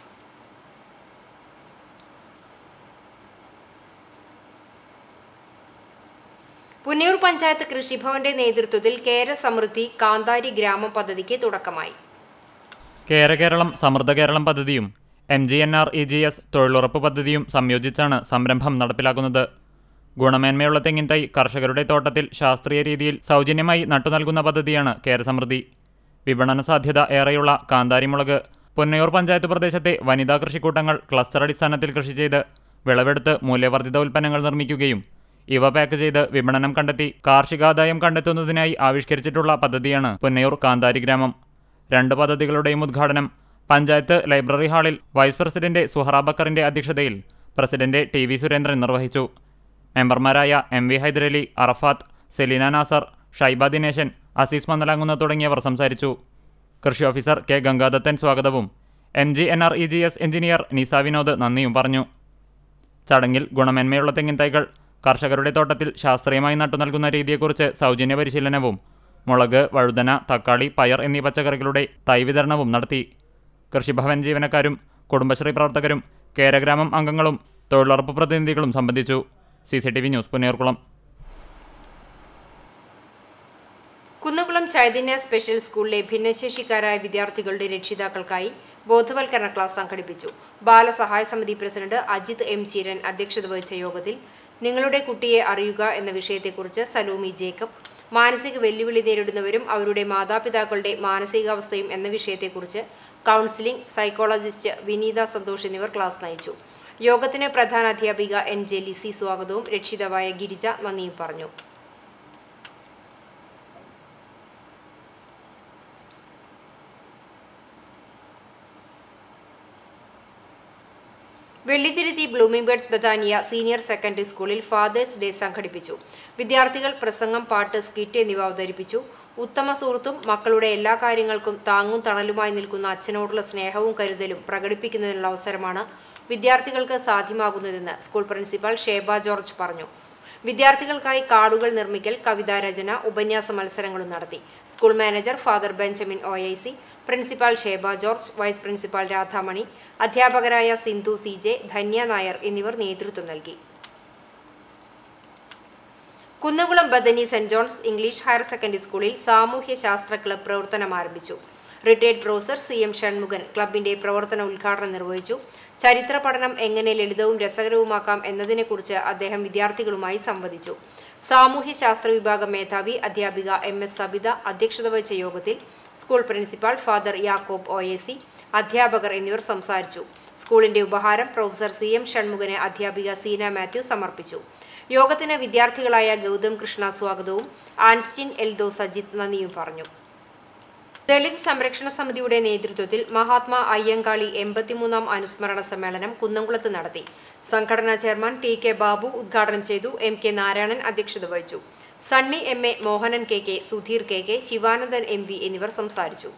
Speaker 1: പുന്നയൂർ പഞ്ചായത്ത് കൃഷിഭവന്റെ നേതൃത്വത്തിൽ കേര സമൃദ്ധി കാന്താരി ഗ്രാമം പദ്ധതിക്ക് തുടക്കമായി
Speaker 3: കേര കേരളം സമൃദ്ധ കേരളം പദ്ധതിയും M G N R E G S തൊഴിലുറപ്പ് പദ്ധതിയും സംയോജിച്ചാണ് സംരംഭം നടപ്പിലാക്കുന്നത് ഗുണമേന്മയുള്ള തെങ്ങിൻ തൈ കർഷകരുടെ തോട്ടത്തിൽ ശാസ്ത്രീയ രീതിയിൽ സൗജന്യമായി നട്ടുനൽകുന്ന പദ്ധതിയാണ് കേരസമൃദ്ധി വിപണന സാധ്യത ഏറെയുള്ള കാന്താരിമുളക് പുന്നയൂർ പഞ്ചായത്ത് പ്രദേശത്തെ വനിതാ കൃഷിക്കൂട്ടങ്ങൾ ക്ലസ്റ്റർ അടിസ്ഥാനത്തിൽ കൃഷി ചെയ്ത് വിളവെടുത്ത് മൂല്യവർദ്ധിത ഉൽപ്പന്നങ്ങൾ നിർമ്മിക്കുകയും ഇവ പാക്ക് ചെയ്ത് വിപണനം കണ്ടെത്തി കാർഷികാദായം കണ്ടെത്തുന്നതിനായി ആവിഷ്കരിച്ചിട്ടുള്ള പദ്ധതിയാണ് പുന്നയൂർ കാന്താരി ഗ്രാമം രണ്ട് പദ്ധതികളുടെയും ഉദ്ഘാടനം പഞ്ചായത്ത് ലൈബ്രറി ഹാളിൽ വൈസ് പ്രസിഡന്റ് സുഹറ ബക്കറിന്റെ അധ്യക്ഷതയിൽ പ്രസിഡന്റ് ടി വി സുരേന്ദ്രൻ നിർവഹിച്ചു മെമ്പർമാരായ എം വി ഹൈദരലി അറഫാത്ത് സെലീന നാസർ ഷൈബ ദിനേശൻ അസീസ് മന്നലാങ്ങുന്ന തുടങ്ങിയവർ സംസാരിച്ചു കൃഷി ഓഫീസർ കെ ഗംഗാദത്തൻ സ്വാഗതവും M G N R E G S engineer Nisa Vinod നന്ദിയും പറഞ്ഞു ചടങ്ങിൽ ഗുണമേന്മയുള്ള തെങ്ങിൻ തൈകൾ കർഷകരുടെ തോട്ടത്തിൽ ശാസ്ത്രീയമായി നട്ടുനൽകുന്ന രീതിയെക്കുറിച്ച് സൗജന്യ പരിശീലനവും മുളക് വഴുതന തക്കാളി പയർ എന്നീ പച്ചക്കറികളുടെ തൈ വിതരണവും നടത്തി കൃഷിഭവൻ ജീവനക്കാരും കുടുംബശ്രീ പ്രവർത്തകരും കേരഗ്രാമം അംഗങ്ങളും തൊഴിലുറപ്പ് പ്രതിനിധികളും സംബന്ധിച്ചു C C T V news Punnayurkulam
Speaker 1: Kunnamkulam Chaitanya special സ്കൂളിലെ ഭിന്നശേഷിക്കാരായ വിദ്യാർത്ഥികളുടെ രക്ഷിതാക്കൾക്കായി ബോധവൽക്കരണ ക്ലാസ് സംഘടിപ്പിച്ചു ബാലസഹായ സമിതി പ്രസിഡന്റ് അജിത് എം ചീരൻ അധ്യക്ഷത വഹിച്ച യോഗത്തിൽ നിങ്ങളുടെ കുട്ടിയെ അറിയുക എന്ന വിഷയത്തെക്കുറിച്ച് സലൂമി ജേക്കബ് മാനസിക വെല്ലുവിളി നേരിടുന്നവരും അവരുടെ മാതാപിതാക്കളുടെ മാനസികാവസ്ഥയും എന്ന വിഷയത്തെക്കുറിച്ച് കൗൺസിലിംഗ് സൈക്കോളജിസ്റ്റ് വിനീത സന്തോഷ് എന്നിവർ ക്ലാസ് നയിച്ചു യോഗത്തിന് പ്രധാന അധ്യാപിക എൻ ജെ ലിസി സ്വാഗതവും രക്ഷിതാവായ ഗിരിജ നന്ദിയും പറഞ്ഞു Vellithiruthi blooming birds Bethania senior secondary സ്കൂളിൽ ഫാദേഴ്സ് ഡേ സംഘടിപ്പിച്ചു വിദ്യാർത്ഥികൾ പ്രസംഗം പാട്ട് സ്കിറ്റ് എന്നിവ അവതരിപ്പിച്ചു ഉത്തമ സുഹൃത്തും മക്കളുടെ എല്ലാ കാര്യങ്ങൾക്കും താങ്ങും തണലുമായി നിൽക്കുന്ന അച്ഛനോടുള്ള സ്നേഹവും കരുതലും പ്രകടിപ്പിക്കുന്നതിനുള്ള അവസരമാണ് വിദ്യാർത്ഥികൾക്ക് സാധ്യമാകുന്നതെന്ന് സ്കൂൾ പ്രിൻസിപ്പൽ ഷേബ ജോർജ് പറഞ്ഞു വിദ്യാർത്ഥികൾക്കായി കാർഡുകൾ നിർമ്മിക്കൽ കവിതാരചന ഉപന്യാസ മത്സരങ്ങളും നടത്തി school manager father Benjamin O I C principal Sheba George vice principal Radhamani അധ്യാപകരായ സിന്ധു സി ജെ ധന്യ നായർ എന്നിവർ നേതൃത്വം നൽകി Kunnamkulam Bethany saint John's English higher secondary സ്കൂളിൽ സാമൂഹ്യ ശാസ്ത്ര ക്ലബ് പ്രവർത്തനം ആരംഭിച്ചു retired professor C M Shanmukhan ക്ലബിന്റെ പ്രവർത്തന ഉദ്ഘാടനം നിർവഹിച്ചു ചരിത്ര പഠനം എങ്ങനെ ലളിതവും രസകരവുമാക്കാം എന്നതിനെക്കുറിച്ച് അദ്ദേഹം വിദ്യാർത്ഥികളുമായി സംവദിച്ചു സാമൂഹ്യ ശാസ്ത്ര വിഭാഗം മേധാവി അധ്യാപിക എം എസ് സബിത അധ്യക്ഷത വഹിച്ച യോഗത്തിൽ school principal father Yakob O A C അധ്യാപകർ എന്നിവർ സംസാരിച്ചു സ്കൂളിന്റെ ഉപഹാരം പ്രൊഫസർ സി എം ഷൺമുഖന് അധ്യാപിക സീന മാത്യു സമർപ്പിച്ചു യോഗത്തിന് വിദ്യാർത്ഥികളായ ഗൗതം കൃഷ്ണ സ്വാഗതവും ആൻസ്റ്റിൻ എൽദോ സജിത് നന്ദിയും പറഞ്ഞു ദളിത് സംരക്ഷണ സമിതിയുടെ നേതൃത്വത്തിൽ മഹാത്മാ അയ്യങ്കാളി എൺപത്തിമൂന്നാം അനുസ്മരണ സമ്മേളനം കുന്നംകുളത്ത് നടത്തി സംഘടനാ ചെയർമാൻ ടി കെ ബാബു ഉദ്ഘാടനം ചെയ്തു എം കെ നാരായണൻ അധ്യക്ഷത വഹിച്ചു Sunny M A Mohanan K K Sudheer K K Sivanandan M V എന്നിവർ സംസാരിച്ചു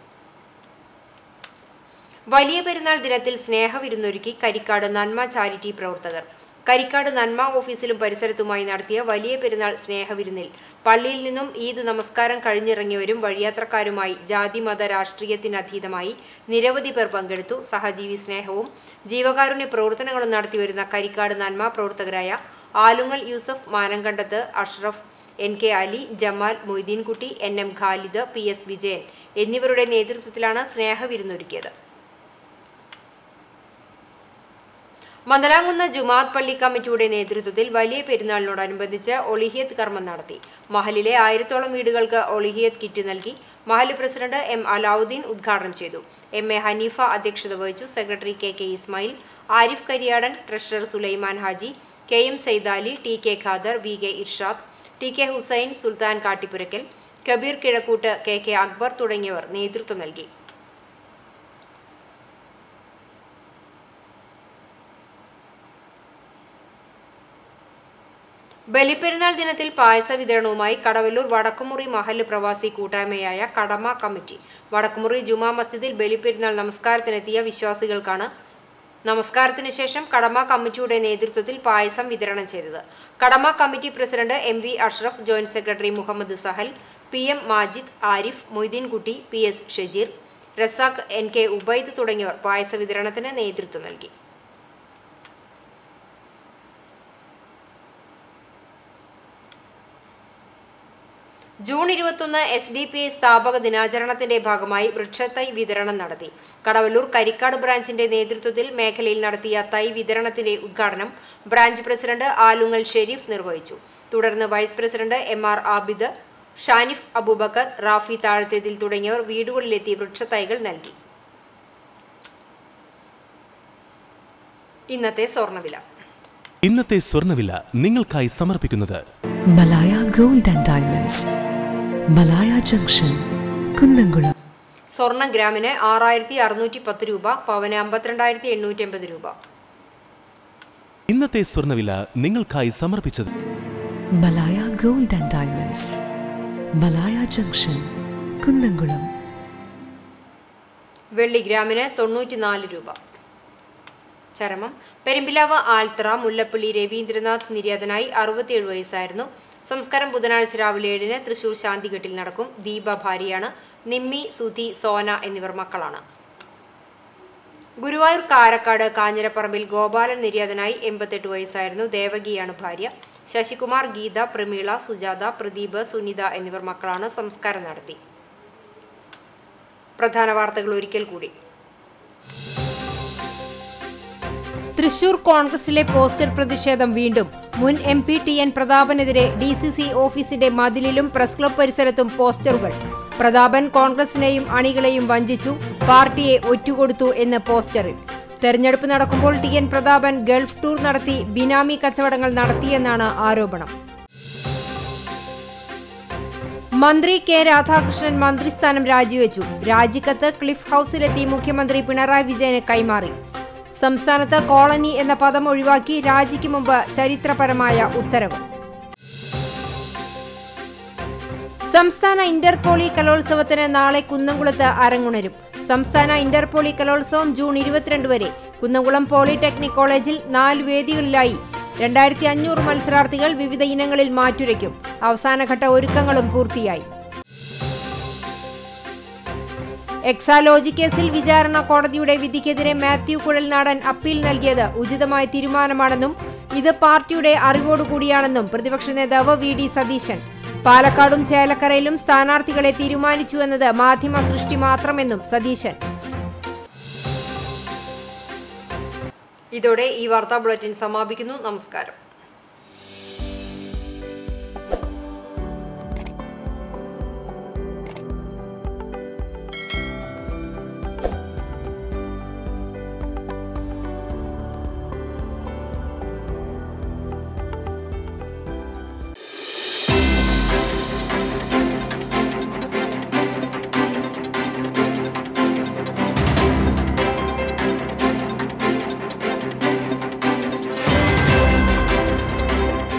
Speaker 1: വലിയ പെരുന്നാൾ ദിനത്തിൽ സ്നേഹവിരുന്നൊരുക്കി കരിക്കാട് നന്മ ചാരിറ്റി പ്രവർത്തകർ കരിക്കാട് നന്മ ഓഫീസിലും പരിസരത്തുമായി നടത്തിയ വലിയ പെരുന്നാൾ സ്നേഹവിരുന്നിൽ പള്ളിയിൽ നിന്നും ഈദ് നമസ്കാരം കഴിഞ്ഞിറങ്ങിയവരും വഴിയാത്രക്കാരുമായി ജാതി മത രാഷ്ട്രീയത്തിനതീതമായി നിരവധി പേർ പങ്കെടുത്തു സഹജീവി സ്നേഹവും ജീവകാരുണ്യ പ്രവർത്തനങ്ങളും നടത്തിവരുന്ന കരിക്കാട് നന്മ പ്രവർത്തകരായ Alungal Yusuf Manankandath Ashraf N K Ali Jamal Moideenkutty N M Khalid P S Vijayan എന്നിവരുടെ നേതൃത്വത്തിലാണ് സ്നേഹവിരുന്നൊരുക്കിയത് മന്ദലാംകുന്ന് ജുമാഅത്ത് പള്ളി കമ്മിറ്റിയുടെ നേതൃത്വത്തിൽ വലിയ പെരുന്നാളിനോടനുബന്ധിച്ച് ഒളിഹിയത്ത് കർമ്മം നടത്തി മഹലിലെ ആയിരത്തോളം വീടുകൾക്ക് ഒളിഹിയത്ത് കിറ്റ് നൽകി മഹല് പ്രസിഡന്റ് എം അലാവുദ്ദീൻ ഉദ്ഘാടനം ചെയ്തു എം എ ഹനീഫ അധ്യക്ഷത വഹിച്ചു secretary K K Ismail Arif Kariyadan treasurer Sulaiman Haji K M Saidali T K Khader V K Irshad T K Hussain Sulthan Kattippurakkal Kabeer Kizhakkoot K K Akbar തുടങ്ങിയവർ നേതൃത്വം നൽകി ബലിപ്പെരുന്നാൾ ദിനത്തിൽ പായസ വിതരണവുമായി കടവല്ലൂർ വടക്കുമുറി മഹല്ല് പ്രവാസി കൂട്ടായ്മയായ കടമ കമ്മിറ്റി വടക്കുമുറി ജുമാ മസ്ജിദിൽ ബലിപ്പെരുന്നാൾ നമസ്കാരത്തിനെത്തിയ വിശ്വാസികൾക്കാണ് നമസ്കാരത്തിന് ശേഷം കടമ കമ്മിറ്റിയുടെ നേതൃത്വത്തിൽ പായസം വിതരണം ചെയ്തത് Kadama committee president M V Ashraf joint secretary Muhammad Sahal P M Majid Arif Moideenkutty P S Shajeer Razak N K Ubaid തുടങ്ങിയവർ പായസ വിതരണത്തിന് നേതൃത്വം നൽകി ജൂൺ ഇരുപത്തൊന്ന് എസ് ഡി പി ഐ സ്ഥാപക ദിനാചരണത്തിന്റെ ഭാഗമായി വൃക്ഷത്തൈ വിതരണം നടത്തി കടവല്ലൂർ കരിക്കാട് ബ്രാഞ്ചിന്റെ നേതൃത്വത്തിൽ മേഖലയിൽ നടത്തിയ തൈ വിതരണത്തിന്റെ ഉദ്ഘാടനം ബ്രാഞ്ച് പ്രസിഡന്റ് ആലുങ്ങൽ ഷെരീഫ് നിർവഹിച്ചു തുടർന്ന് vice president M R Abid Shanif Aboobacker Rafi Thazhathethil തുടങ്ങിയവർ വീടുകളിലെത്തി വൃക്ഷത്തൈകൾ നൽകി ഇന്നത്തെ സ്വർണ്ണവില
Speaker 13: ഇന്നത്തെ സ്വർണ്ണവില നിങ്ങൾക്കായി സമർപ്പിക്കുന്നത്
Speaker 14: Malaya gold and diamonds Malaya junction Kunnamkulam
Speaker 1: സ്വർണം ഗ്രാമിന് ആറായിരത്തി അറുന്നൂറ്റി പത്ത് രൂപ പവന് അമ്പത്തിരണ്ടായിരത്തി എണ്ണൂറ്റി അമ്പത് രൂപ
Speaker 13: ഇന്നത്തെ സ്വർണ്ണവില നിങ്ങൾക്കായി സമർപ്പിച്ചത്
Speaker 14: Malaya gold and diamonds Malaya junction Kunnamkulam
Speaker 1: വെള്ളി ഗ്രാമിന് തൊണ്ണൂറ്റിനാല് രൂപ ചരമം പെരുമ്പിലാവ് ആൽത്തറ മുല്ലപ്പള്ളി രവീന്ദ്രനാഥ് നിര്യാതനായി അറുപത്തിയേഴ് വയസ്സായിരുന്നു സംസ്കാരം ബുധനാഴ്ച രാവിലെ ഏഴിന് തൃശൂർ ശാന്തിഘട്ടിൽ നടക്കും ദീപ ഭാര്യയാണ് നിമ്മി സുധി സോന എന്നിവർ മക്കളാണ് ഗുരുവായൂർ കാരക്കാട് കാഞ്ഞിരപ്പറമ്പിൽ ഗോപാലൻ നിര്യാതനായി എൺപത്തെട്ട് വയസ്സായിരുന്നു ദേവകിയാണ് ഭാര്യ ശശികുമാർ ഗീത പ്രമീള സുജാത പ്രദീപ് സുനിത എന്നിവർ മക്കളാണ് സംസ്കാരം നടത്തി പ്രധാന വാർത്തകൾ ഒരിക്കൽ കൂടി തൃശൂർ കോൺഗ്രസിലെ പോസ്റ്റർ പ്രതിഷേധം വീണ്ടും മുൻ എം പി ടി എൻ പ്രതാപനെതിരെ ഡി സി സി ഓഫീസിന്റെ മതിലിലും പ്രസ് ക്ലബ് പരിസരത്തും പോസ്റ്ററുകൾ പ്രതാപൻ കോൺഗ്രസിനെയും അണികളെയും വഞ്ചിച്ചു പാർട്ടിയെ ഒറ്റുകൊടുത്തു എന്ന് പോസ്റ്ററിൽ തെരഞ്ഞെടുപ്പ് നടക്കുമ്പോൾ T N Prathapan Gulf tour നടത്തി ബിനാമി കച്ചവടങ്ങൾ നടത്തിയെന്നാണ് ആരോപണം മന്ത്രി കെ രാധാകൃഷ്ണൻ മന്ത്രിസ്ഥാനം രാജിവെച്ചു രാജിക്കത്ത് ക്ലിഫ് ഹൌസിലെത്തി മുഖ്യമന്ത്രി പിണറായി വിജയന് കൈമാറി സംസ്ഥാനത്ത് കോളനി എന്ന പദം ഒഴിവാക്കി രാജിക്ക് മുമ്പ് ചരിത്രപരമായ ഉത്തരവ് സംസ്ഥാന ഇന്റർപോളി കലോത്സവത്തിന് നാളെ കുന്നംകുളത്ത് അരങ്ങുണരും സംസ്ഥാന ഇന്റർപോളി കലോത്സവം ജൂൺ ഇരുപത്തിരണ്ട് വരെ കുന്നംകുളം പോളിടെക്നിക് കോളേജിൽ നാല് വേദികളിലായി രണ്ടായിരത്തി അഞ്ഞൂറ് മത്സരാർത്ഥികൾ വിവിധ ഇനങ്ങളിൽ മാറ്റുരയ്ക്കും അവസാനഘട്ട ഒരുക്കങ്ങളും പൂർത്തിയായി എക്സാലോജി കേസിൽ വിചാരണ കോടതിയുടെ വിധിക്കെതിരെ മാത്യു കുഴൽനാടൻ അപ്പീൽ നൽകിയത് ഉചിതമായ തീരുമാനമാണെന്നും ഇത് പാർട്ടിയുടെ അറിവോടുകൂടിയാണെന്നും പ്രതിപക്ഷ നേതാവ് വി ഡി സതീശൻ പാലക്കാടും ചേലക്കരയിലും സ്ഥാനാർത്ഥികളെ തീരുമാനിച്ചു എന്നത് മാധ്യമ സൃഷ്ടി മാത്രമെന്നും സതീശൻ ഇതോടെ ഈ വാർത്താ ബുള്ളറ്റിൻ സമാപിക്കുന്നു നമസ്കാരം